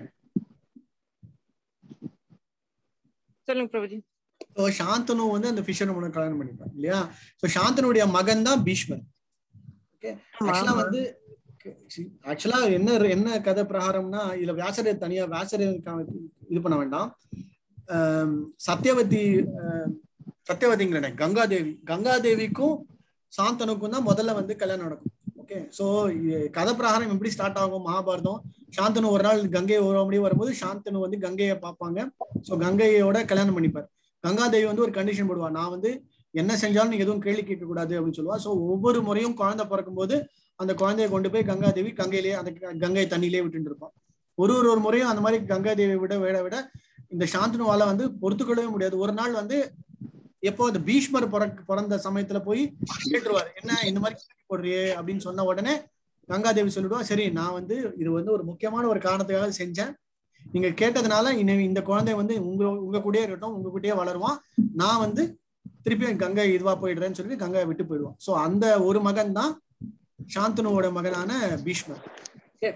சொல்லுங்க பிரபுஜி ஸோ சாந்தனு வந்து அந்த ஃபிஷர் உமனை கல்யாணம் பண்ணிப்பார் இல்லையா ஸோ சாந்தனுடைய மகன் தான் பீஷ்மர் ஓகே ஆமா, ஆக்சுவலா ஆமா. வந்து ஆக்சுவலா என்ன என்ன கதை பிரகாரம்னா இதுல வியாசரை தனியா வியாசரை இது பண்ண வேண்டாம் ஆம், சத்யவதி ஆம், சத்யவதிங்கிற கங்காதேவி கங்காதேவிக்கும் சாந்தனுக்கும் தான் முதல்ல வந்து கல்யாணம் நடக்கும் ஓகே சோ கதை பிரகாரம் எப்படி ஸ்டார்ட் ஆகும் மகாபாரதம் சாந்தனு ஒரு நாள் கங்கை ஒரு வரும்போது சாந்தனு வந்து கங்கையை பார்ப்பாங்க சோ கங்கையோட கல்யாணம் பண்ணிப்பார் கங்காதேவி வந்து ஒரு கண்டிஷன் போடுவா நான் வந்து என்ன செஞ்சாலும் நீங்க எதுவும் கேள்வி கேட்க கூடாது அப்படின்னு சொல்லுவா சோ ஒவ்வொரு முறையும் குழந்தை பிறக்கும்போது அந்த குழந்தைய கொண்டு போய் கங்காதேவி கங்கையிலேயே அந்த க- கங்கை தண்ணியிலே விட்டுட்டு இருப்பான் ஒரு ஒரு ஒரு முறையும் அந்த மாதிரி கங்காதேவி விட விட விட இந்த சாந்தனுவால வந்து பொறுத்துக்கொள்ளவே முடியாது ஒரு நாள் வந்து எப்போ அந்த பீஷ்மர் பிறக்க பிறந்த சமயத்துல போய் கேட்டுருவாரு என்ன இந்த மாதிரி கேள்வி போடுறியே அப்படின்னு சொன்ன உடனே கங்காதேவி சொல்லிடுவா சரி நான் வந்து இது வந்து ஒரு முக்கியமான ஒரு காரணத்துக்காக செஞ்சேன் நீங்க கேட்டதுனால இனி இந்த குழந்தை வந்து உங்க உங்க கூடயே இருக்கட்டும் உங்க கூடயே வளருவான் நான் வந்து திருப்பியும் கங்கை இதுவா போயிடுறேன்னு சொல்லி கங்கையை விட்டு போயிடுவான் சோ அந்த ஒரு மகன் தான் சாந்தனுவோட மகனான பீஷ்மர் Okay.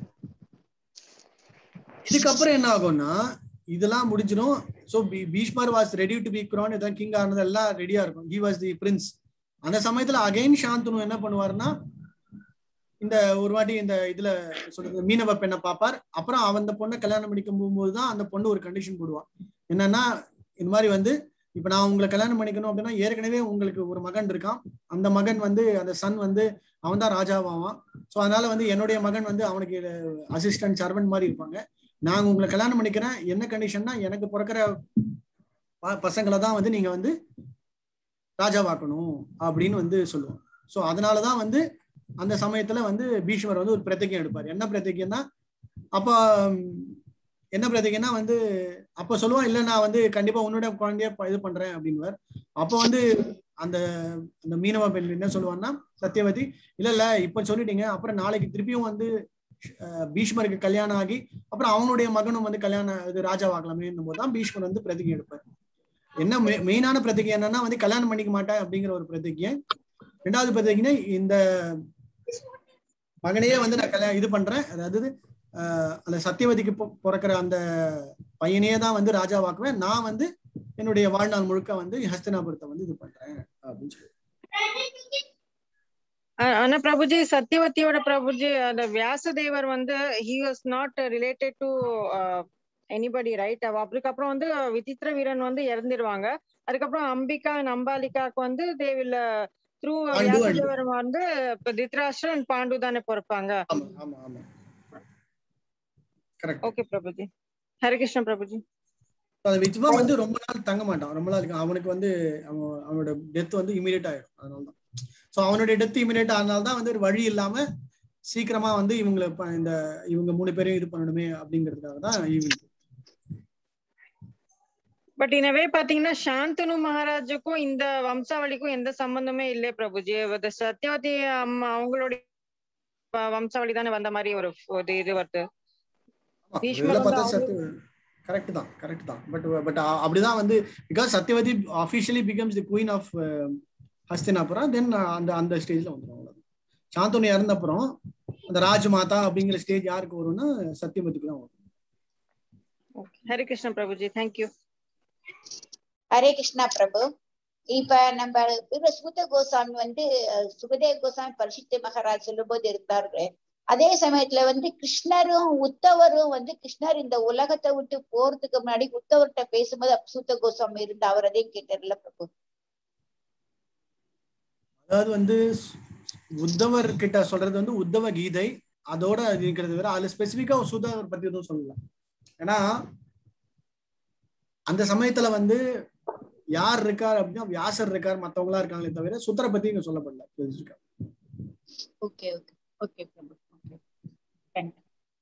இதுக்கப்புறம் என்ன ஆகும்னா இதெல்லாம் முடிஞ்சிடும் so Bhishmar was ready to be crowned இதான் கிங் ஆனது எல்லாம் ரெடியா இருக்கும் ஹி வாஸ் தி பிரின்ஸ் அந்த சமயத்துல அகைன் சாந்தனு என்ன பண்ணுவாருன்னா இந்த ஒரு வாட்டி இந்த இதுல சொல்றது மீனவ பெண்ணை பார்ப்பார் அப்புறம் அவன் அந்த பொண்ணை கல்யாணம் பண்ணிக்கும் போகும்போது தான் அந்த பொண்ணு ஒரு கண்டிஷன் போடுவான் என்னன்னா இந்த மாதிரி வந்து இப்ப நான் உங்களை கல்யாணம் பண்ணிக்கணும் அப்படின்னா ஏற்கனவே உங்களுக்கு ஒரு மகன் இருக்கான் அந்த மகன் வந்து அந்த சன் வந்து அவன் தான் ராஜாவாவான் சோ அதனால வந்து என்னுடைய மகன் வந்து அவனுக்கு அசிஸ்டன்ட் சர்வன்ட் மாதிரி இருப்பாங்க நான் உங்களை கல்யாணம் பண்ணிக்கிறேன் என்ன கண்டிஷன்னா எனக்கு பிறக்கிற ப- பசங்களை தான் வந்து நீங்க வந்து ராஜாவாக்கணும் அப்படின்னு வந்து சொல்லுவோம் சோ அதனாலதான் வந்து அந்த சமயத்துல வந்து பீஷ்மர் வந்து ஒரு பிரதிஜை எடுப்பார் என்ன பிரதிஜைன்னா அப்ப உம், என்ன பிரதிஜைன்னா வந்து அப்ப சொல்லுவான் இல்ல நான் வந்து கண்டிப்பா உன்னோட குழந்தைய ப- இது பண்றேன் அப்படின்னுவார் அப்ப வந்து அந்த அந்த மீனவ பெண் என்ன சொல்லுவான்னா சத்யவதி இல்ல இல்ல இப்ப சொல்லிட்டீங்க அப்புறம் நாளைக்கு திருப்பியும் வந்து அஹ், பீஷ்மருக்கு கல்யாணம் ஆகி அப்புறம் அவனுடைய மகனும் வந்து கல்யாணம் இது ராஜாவாக்கலாமே போது தான் பீஷ்மர் வந்து பிரதிஜை எடுப்பார் என்ன மெ- மெயினான பிரதிஜை என்னன்னா வந்து கல்யாணம் பண்ணிக்க மாட்டேன் அப்படிங்கிற ஒரு பிரதிஜை ரெண்டாவது பிரதிஜை இந்த மகனையே வந்து நான் கல்யாணம் இது பண்றேன் அதாவது ஆஹ் அந்த சத்தியவதிக்கு பொ- பிறக்கிற அந்த பையனையே தான் வந்து ராஜாவாக்குவேன் நான் வந்து என்னுடைய வாழ்நாள் முழுக்க வந்து ஹஸ்தினாபுரத்தை வந்து இது பண்றேன் அப்படின்னு சொல்லி ஆ- ஆனா பிரபுஜி சத்யவதியோட பிரபுஜி அந்த வியாசதேவர் வந்து he was not related to anybody right அதுக்கப்புறம் வந்து விசித்திர வீரன் வந்து இறந்துருவாங்க அதுக்கப்புறம் அம்பிகா அண்ட் அம்பாலிகாக்கு வந்து they will through Pandu and- வியாசதேவரம் வந்து இப்ப திருதராஷ்டிரம் அண்ட் பாண்டு தானே பிறப்பாங்க ஆமா ஆமா ஆமா கரெக்ட் ஓகே பிரபுஜி ஹரிகிருஷ்ண பிரபுஜி அந்த வித்வா வந்து ரொம்ப நாள் தங்க மாட்டான் ரொம்ப நாள் இருக்கு. அவனுக்கு வந்து அவன் அவனோட டெத் வந்து இமீடியட் ஆயிடும் அதனால தான் ஸோ அவனுடைய டெத் இமீடியட் ஆனால தான் வந்து ஒரு வழி இல்லாம சீக்கிரமா வந்து இவங்களை ப- இந்த இவங்க மூணு பேரையும் இது பண்ணணுமே அப்படிங்கிறதுக்காக தான் ஈவில் பட் இனவே பாத்தீங்கன்னா சாந்தனு மகாராஜுக்கும் இந்த வம்சாவளிக்கும் எந்த சம்பந்தமே இல்லை பிரபுஜி அது சத்யவதி அம்மா அவங்களுடைய வ- வம்சாவளி தானே வந்த மாதிரி ஒரு ஒரு இது வருது பீஷ்மர் இதுல வந்து பார்த்தா அவங்க- சத்ய கரெக்ட் தான் கரெக்ட் தான் பட் பட் அப்படிதான் வந்து because Satyavati officially becomes the queen of Hastinapuram then அந்த அந்த ஸ்டேஜ்ல வந்துடும் அவ்வளவுதான் சாந்தனு இறந்த அப்புறம் அந்த ராஜமாதா அப்படிங்கிற ஸ்டேஜ் யாருக்கு வரும்னா சத்யவதிக்கு தான் வரும் ஹரிகிருஷ்ண பிரபுஜி தேங்க்யூ ஹரே கிருஷ்ணா பிரபு இப்ப நம்ம இவரு சூத கோசாமி வந்து அஹ், சுகதேவ் கோசாமி பரிசுத்த மகாராஜ் சொல்லும்போது இருந்தாரு அதே சமயத்துல வந்து கிருஷ்ணரும் உத்தவரும் வந்து கிருஷ்ணர் இந்த உலகத்தை விட்டு போறதுக்கு முன்னாடி உத்தவர்கிட்ட பேசும்போது அப்ப சூத்த கோசாமி இருந்து அவர் அதையும் கேட்டார்ல பிரபு அதாவது வந்து சு- உத்தவர் கிட்ட சொல்றது வந்து உத்தவ கீதை அதோட அது இருக்கிறது வேற அதுல ஸ்பெசிபிக்கா சுதவர் பத்தி எதுவும் சொல்லல ஏன்னா அந்த சமயத்துல வந்து யார் இருக்கார் அப்படின்னா வியாசர் இருக்கார் மத்தவங்களா இருக்காங்களே தவிர சுத்தரை பத்தி இங்க சொல்லப்படல தெரிஞ்சிருக்கா okay okay okay Prabhu okay thank you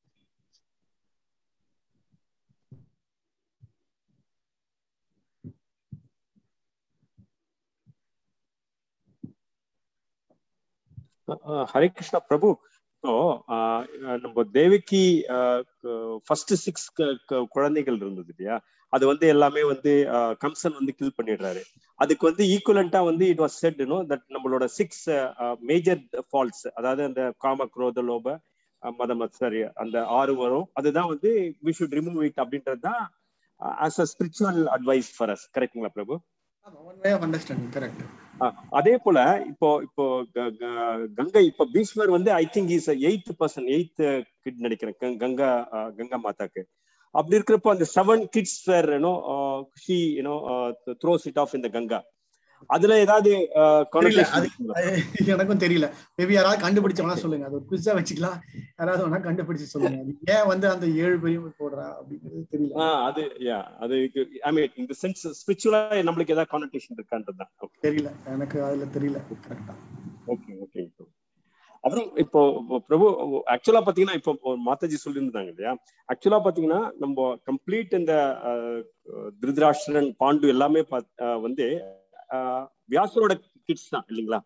ah Hare Krishna Prabhu இப்போ ஆஹ் நம்ம தேவிக்கு ஃபர்ஸ்ட் சிக்ஸ் குழந்தைகள் இருந்தது இல்லையா அது வந்து எல்லாமே வந்து ஆஹ் கம்சன் வந்து கில் பண்ணிடுறாரு அதுக்கு வந்து ஈக்குவலண்டா வந்து it was set you know that நம்மளோட சிக்ஸ் மேஜர் ஃபால்ட்ஸ் அதாவது அந்த காம குரோத லோப அஹ் மதம் சரி அந்த ஆறு வரும் அதுதான் வந்து வி ஷுட் ரிமூவ் இட் அப்படின்றது தான் as a spiritual advice for us கரெக்டுங்களா Prabhu one way of understanding correct ஆஹ் அதே போல இப்போ இப்போ க- க- கங்கை இப்போ பீஷ்மர் வந்து I think is eighth person eighth kid நினைக்கிறேன் கங்- கங்கா ஆஹ் கங்கா மாதாக்கு அப்படி இருக்கிறப்போ அந்த seven kids where you know she you know throws it off இந்த கங்கா அதுல ஏதாவது தெரியல, connotation அது- இருக்குங்களா? அது எனக்கும் தெரியல மேபி யாராவது கண்டுபிடிச்சவனா சொல்லுங்க அது ஒரு குவிஸா வச்சுக்கலாம் யாராவது வேணா கண்டுபிடிச்சு சொல்லுங்க அது ஏன் வந்து அந்த ஏழு பேரையும் போடுறா அப்படிங்கிறது தெரியல ஆஹ் அது யா அது ஐ மீன் இந்த சென்ஸ் ஸ்பிரிச்சுவலா நம்மளுக்கு ஏதாவது கான்வெர்டேஷன் இருக்கான்றது தான் ஓகே தெரியல எனக்கு அதுல தெரியல கரெக்டா ஓகே ஓகே அப்புறம் இப்போ இப்போ பிரபு ஆக்சுவலா பாத்தீங்கன்னா இப்போ ஒரு மாதாஜி சொல்லியிருந்தாங்க இல்லையா ஆக்சுவலா பாத்தீங்கன்னா நம்ம கம்ப்ளீட் இந்த அஹ், திருதராஷ்டிரன் பாண்டு எல்லாமே பாத்- அஹ், வந்து அஹ், வியாசரோட கிட்ஸ் தான் இல்லைங்களா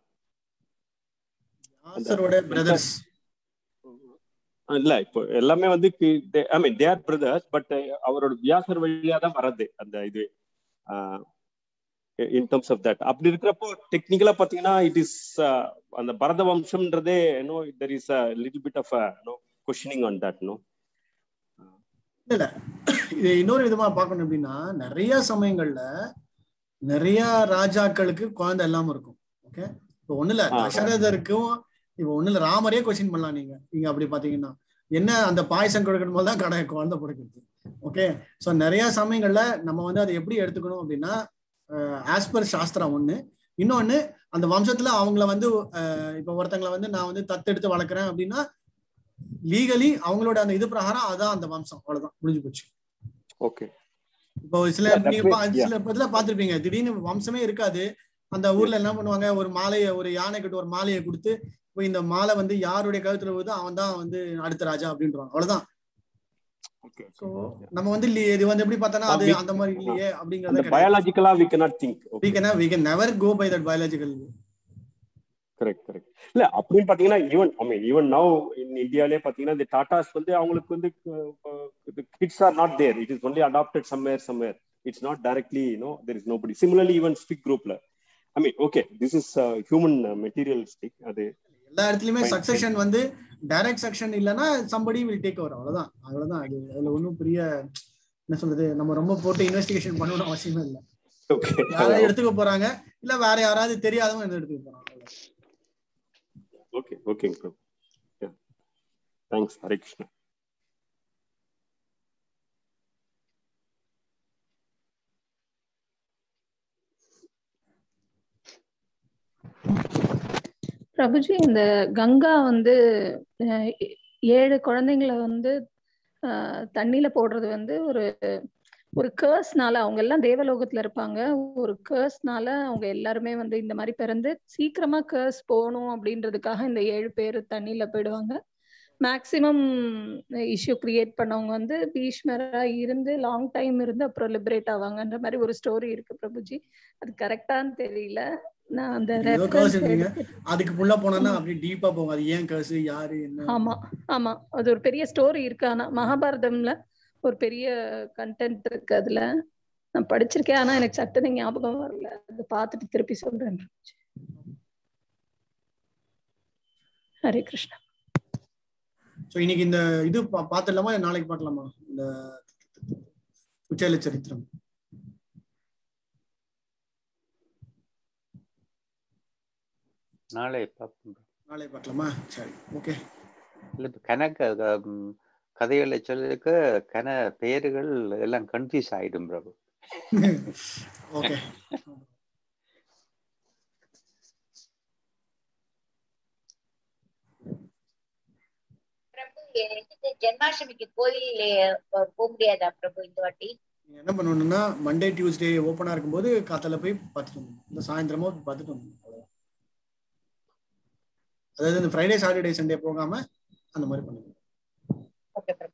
வியாசரோட பிரதர்ஸ் அஹ் இல்ல இப்போ எல்லாமே வந்து ஐ மீன் தேர் பிரதர்ஸ் பட் அவரோட வியாசர் வழியா தான் வர்றது அந்த இது இன் டர்ம்ஸ் ஆஃப் தட் அப்படி இருக்கிறப்போ டெக்னிக்கலா பாத்தீங்கன்னா இட் இஸ் அந்த பரத வம்சம்ன்றதே no there is a little bit of no questioning on that no இல்ல இது இன்னொரு விதமா பார்க்கணும் அப்படின்னா நிறைய சமயங்கள்ல நிறைய ராஜாக்களுக்கு குழந்தை இல்லாம இருக்கும் ஓகே இப்போ ஒண்ணு இல்ல ஆ. தசரதருக்கும் இப்போ ஒண்ணு இல்ல ராமரே கொஸ்டின் பண்ணலாம் நீங்க நீங்க அப்படி பாத்தீங்கன்னா என்ன அந்த பாயசம் கொடுக்கணும் போது தான் கடை குழந்தை பிறக்கிறது ஓகே ஸோ நிறைய சமயங்கள்ல நம்ம வந்து அதை எப்படி எடுத்துக்கணும் அப்படின்னா ஆஸ் பர் சாஸ்திரா ஒண்ணு இன்னொன்னு அந்த வம்சத்துல அவங்கள வந்து அஹ், இப்போ ஒருத்தங்களை வந்து நான் வந்து தத்தெடுத்து வளர்க்குறேன் அப்படின்னா லீகலி அவங்களோட அந்த இது பிரகாரம் அதான் அந்த வம்சம் அவ்வளவுதான் முடிஞ்சு போச்சு ஓகே இப்போ சில Yeah, that நீங்க way, பா- yeah. சில இதுல பாத்திருப்பீங்க திடீர்னு வம்சமே இருக்காது அந்த ஊர்ல என்ன பண்ணுவாங்க ஒரு மாலையை ஒரு யானை கிட்ட ஒரு மாலையை கொடுத்து இப்போ இந்த மாலை வந்து யாருடைய கழுத்துல விழுதோ அவன் தான் வந்து அடுத்த ராஜா அப்படின்றான் அவ்வளவுதான் ஓகே சோ நம்ம வந்து இல்லையே, இது வந்து எப்படி பார்த்தோன்னா அது we- அந்த மாதிரி இல்லையே அந்த அப்படிங்கறத கிடையாது பயாலஜிக்கலா we cannot think we can we can never go by that biological correct correct இல்ல அப்படின்னு பாத்தீங்கன்னா even I mean even now in இந்தியாலே பாத்தீங்கன்னா இந்த டாடாஸ் வந்து அவங்களுக்கு வந்து kids are not there it is only adapted somewhere somewhere it's not directly you know there is nobody similarly even SPIC குரூப்ல I mean okay this is human materialistic அது எல்லா இடத்துலயுமே Fine. சக்சஷன் வந்து டைரக்ட் செக்ஷன் இல்லைன்னா சம்படி வில் டேக் ஓவர் அவ்வளவுதான் அவ்வளவுதான் அது அதுல ஒன்றும் பெரிய என்ன சொல்றது நம்ம ரொம்ப போட்டு இன்வெஸ்டிகேஷன் பண்ணணும்னு அவசியமே இல்லை ஓகே யாராவது எடுத்துக்க போறாங்க இல்ல வேற யாராவது தெரியாதவங்க வந்து எடுத்துக்க போறாங்க அவ்வளவுதான். ஓகே ஓகேங்க ப்ரோ தேங்க்ஸ் ஹரே கிருஷ்ணா பிரபுஜி இந்த கங்கா வந்து அஹ், ஏ- ஏழு குழந்தைங்கள வந்து அஹ், தண்ணியில போடுறது வந்து ஒரு ஒரு கேர்ஸ்னால அவங்க எல்லாம் தேவலோகத்துல இருப்பாங்க ஒரு கேர்ஸ்னால அவங்க எல்லாருமே வந்து இந்த மாதிரி பிறந்து சீக்கிரமா கேர்ஸ் போகணும் அப்படின்றதுக்காக இந்த ஏழு பேர் தண்ணியில போயிடுவாங்க மேக்சிமம் இஷ்யூ கிரியேட் பண்ணவங்க வந்து பீஷ்மரா இருந்து லாங் டைம் இருந்து அப்புறம் லிபரேட் ஆவாங்கன்ற மாதிரி ஒரு ஸ்டோரி இருக்கு பிரபுஜி அது கரெக்டான்னு தெரியல நான் அந்த ஏதோ reference curse இருக்கீங்க. எடுத்து- அதுக்கு உள்ள போனா அப்படியே டீப்பா போகும் அது ஏன் கர்ஸ் யாரு என்ன ஆமா ஆமா அது ஒரு பெரிய ஸ்டோரி இருக்கு ஆனா மகாபாரதம்ல ஒரு பெரிய கண்டென்ட் இருக்கு அதுல நான் படிச்சிருக்கேன் ஆனா எனக்கு சட்டனை ஞாபகம் வரல அதை பார்த்துட்டு திருப்பி சொல்றேன் ஹரே கிருஷ்ணா சோ இன்னைக்கு இந்த இது பா- பாத்துடலாமா இல்ல நாளைக்கு பார்க்கலாமா இந்த உச்சல சரித்திரம் நாளை பார்ப்போம் நாளைக்கு பார்க்கலாமா சரி ஓகே இல்ல இப்ப கணக்கு ம், கதைகளை சொல்றதுக்கு கன பெயர்கள் எல்லாம் கன்ஃபியூஸ் ஆயிடும் பிரபு ஓகே பிரபு இது ஜென்மாஷ்டமிக்கு கோயில் போக முடியாதா பிரபு இந்த வாட்டி நீங்க என்ன பண்ணணும்னா மண்டே டியூஸ்டே ஓப்பனா இருக்கும்போது காத்தால போய் பார்த்துட்டு வந்துடணும் இந்த சாயந்தரமா போய் பார்த்துட்டு வந்துடணும் அவ்வளவுதான். அதாவது இந்த ஃப்ரைடே சாட்டர்டே சண்டே போகாம அந்த மாதிரி பண்ணுங்க ஓகே பிரபு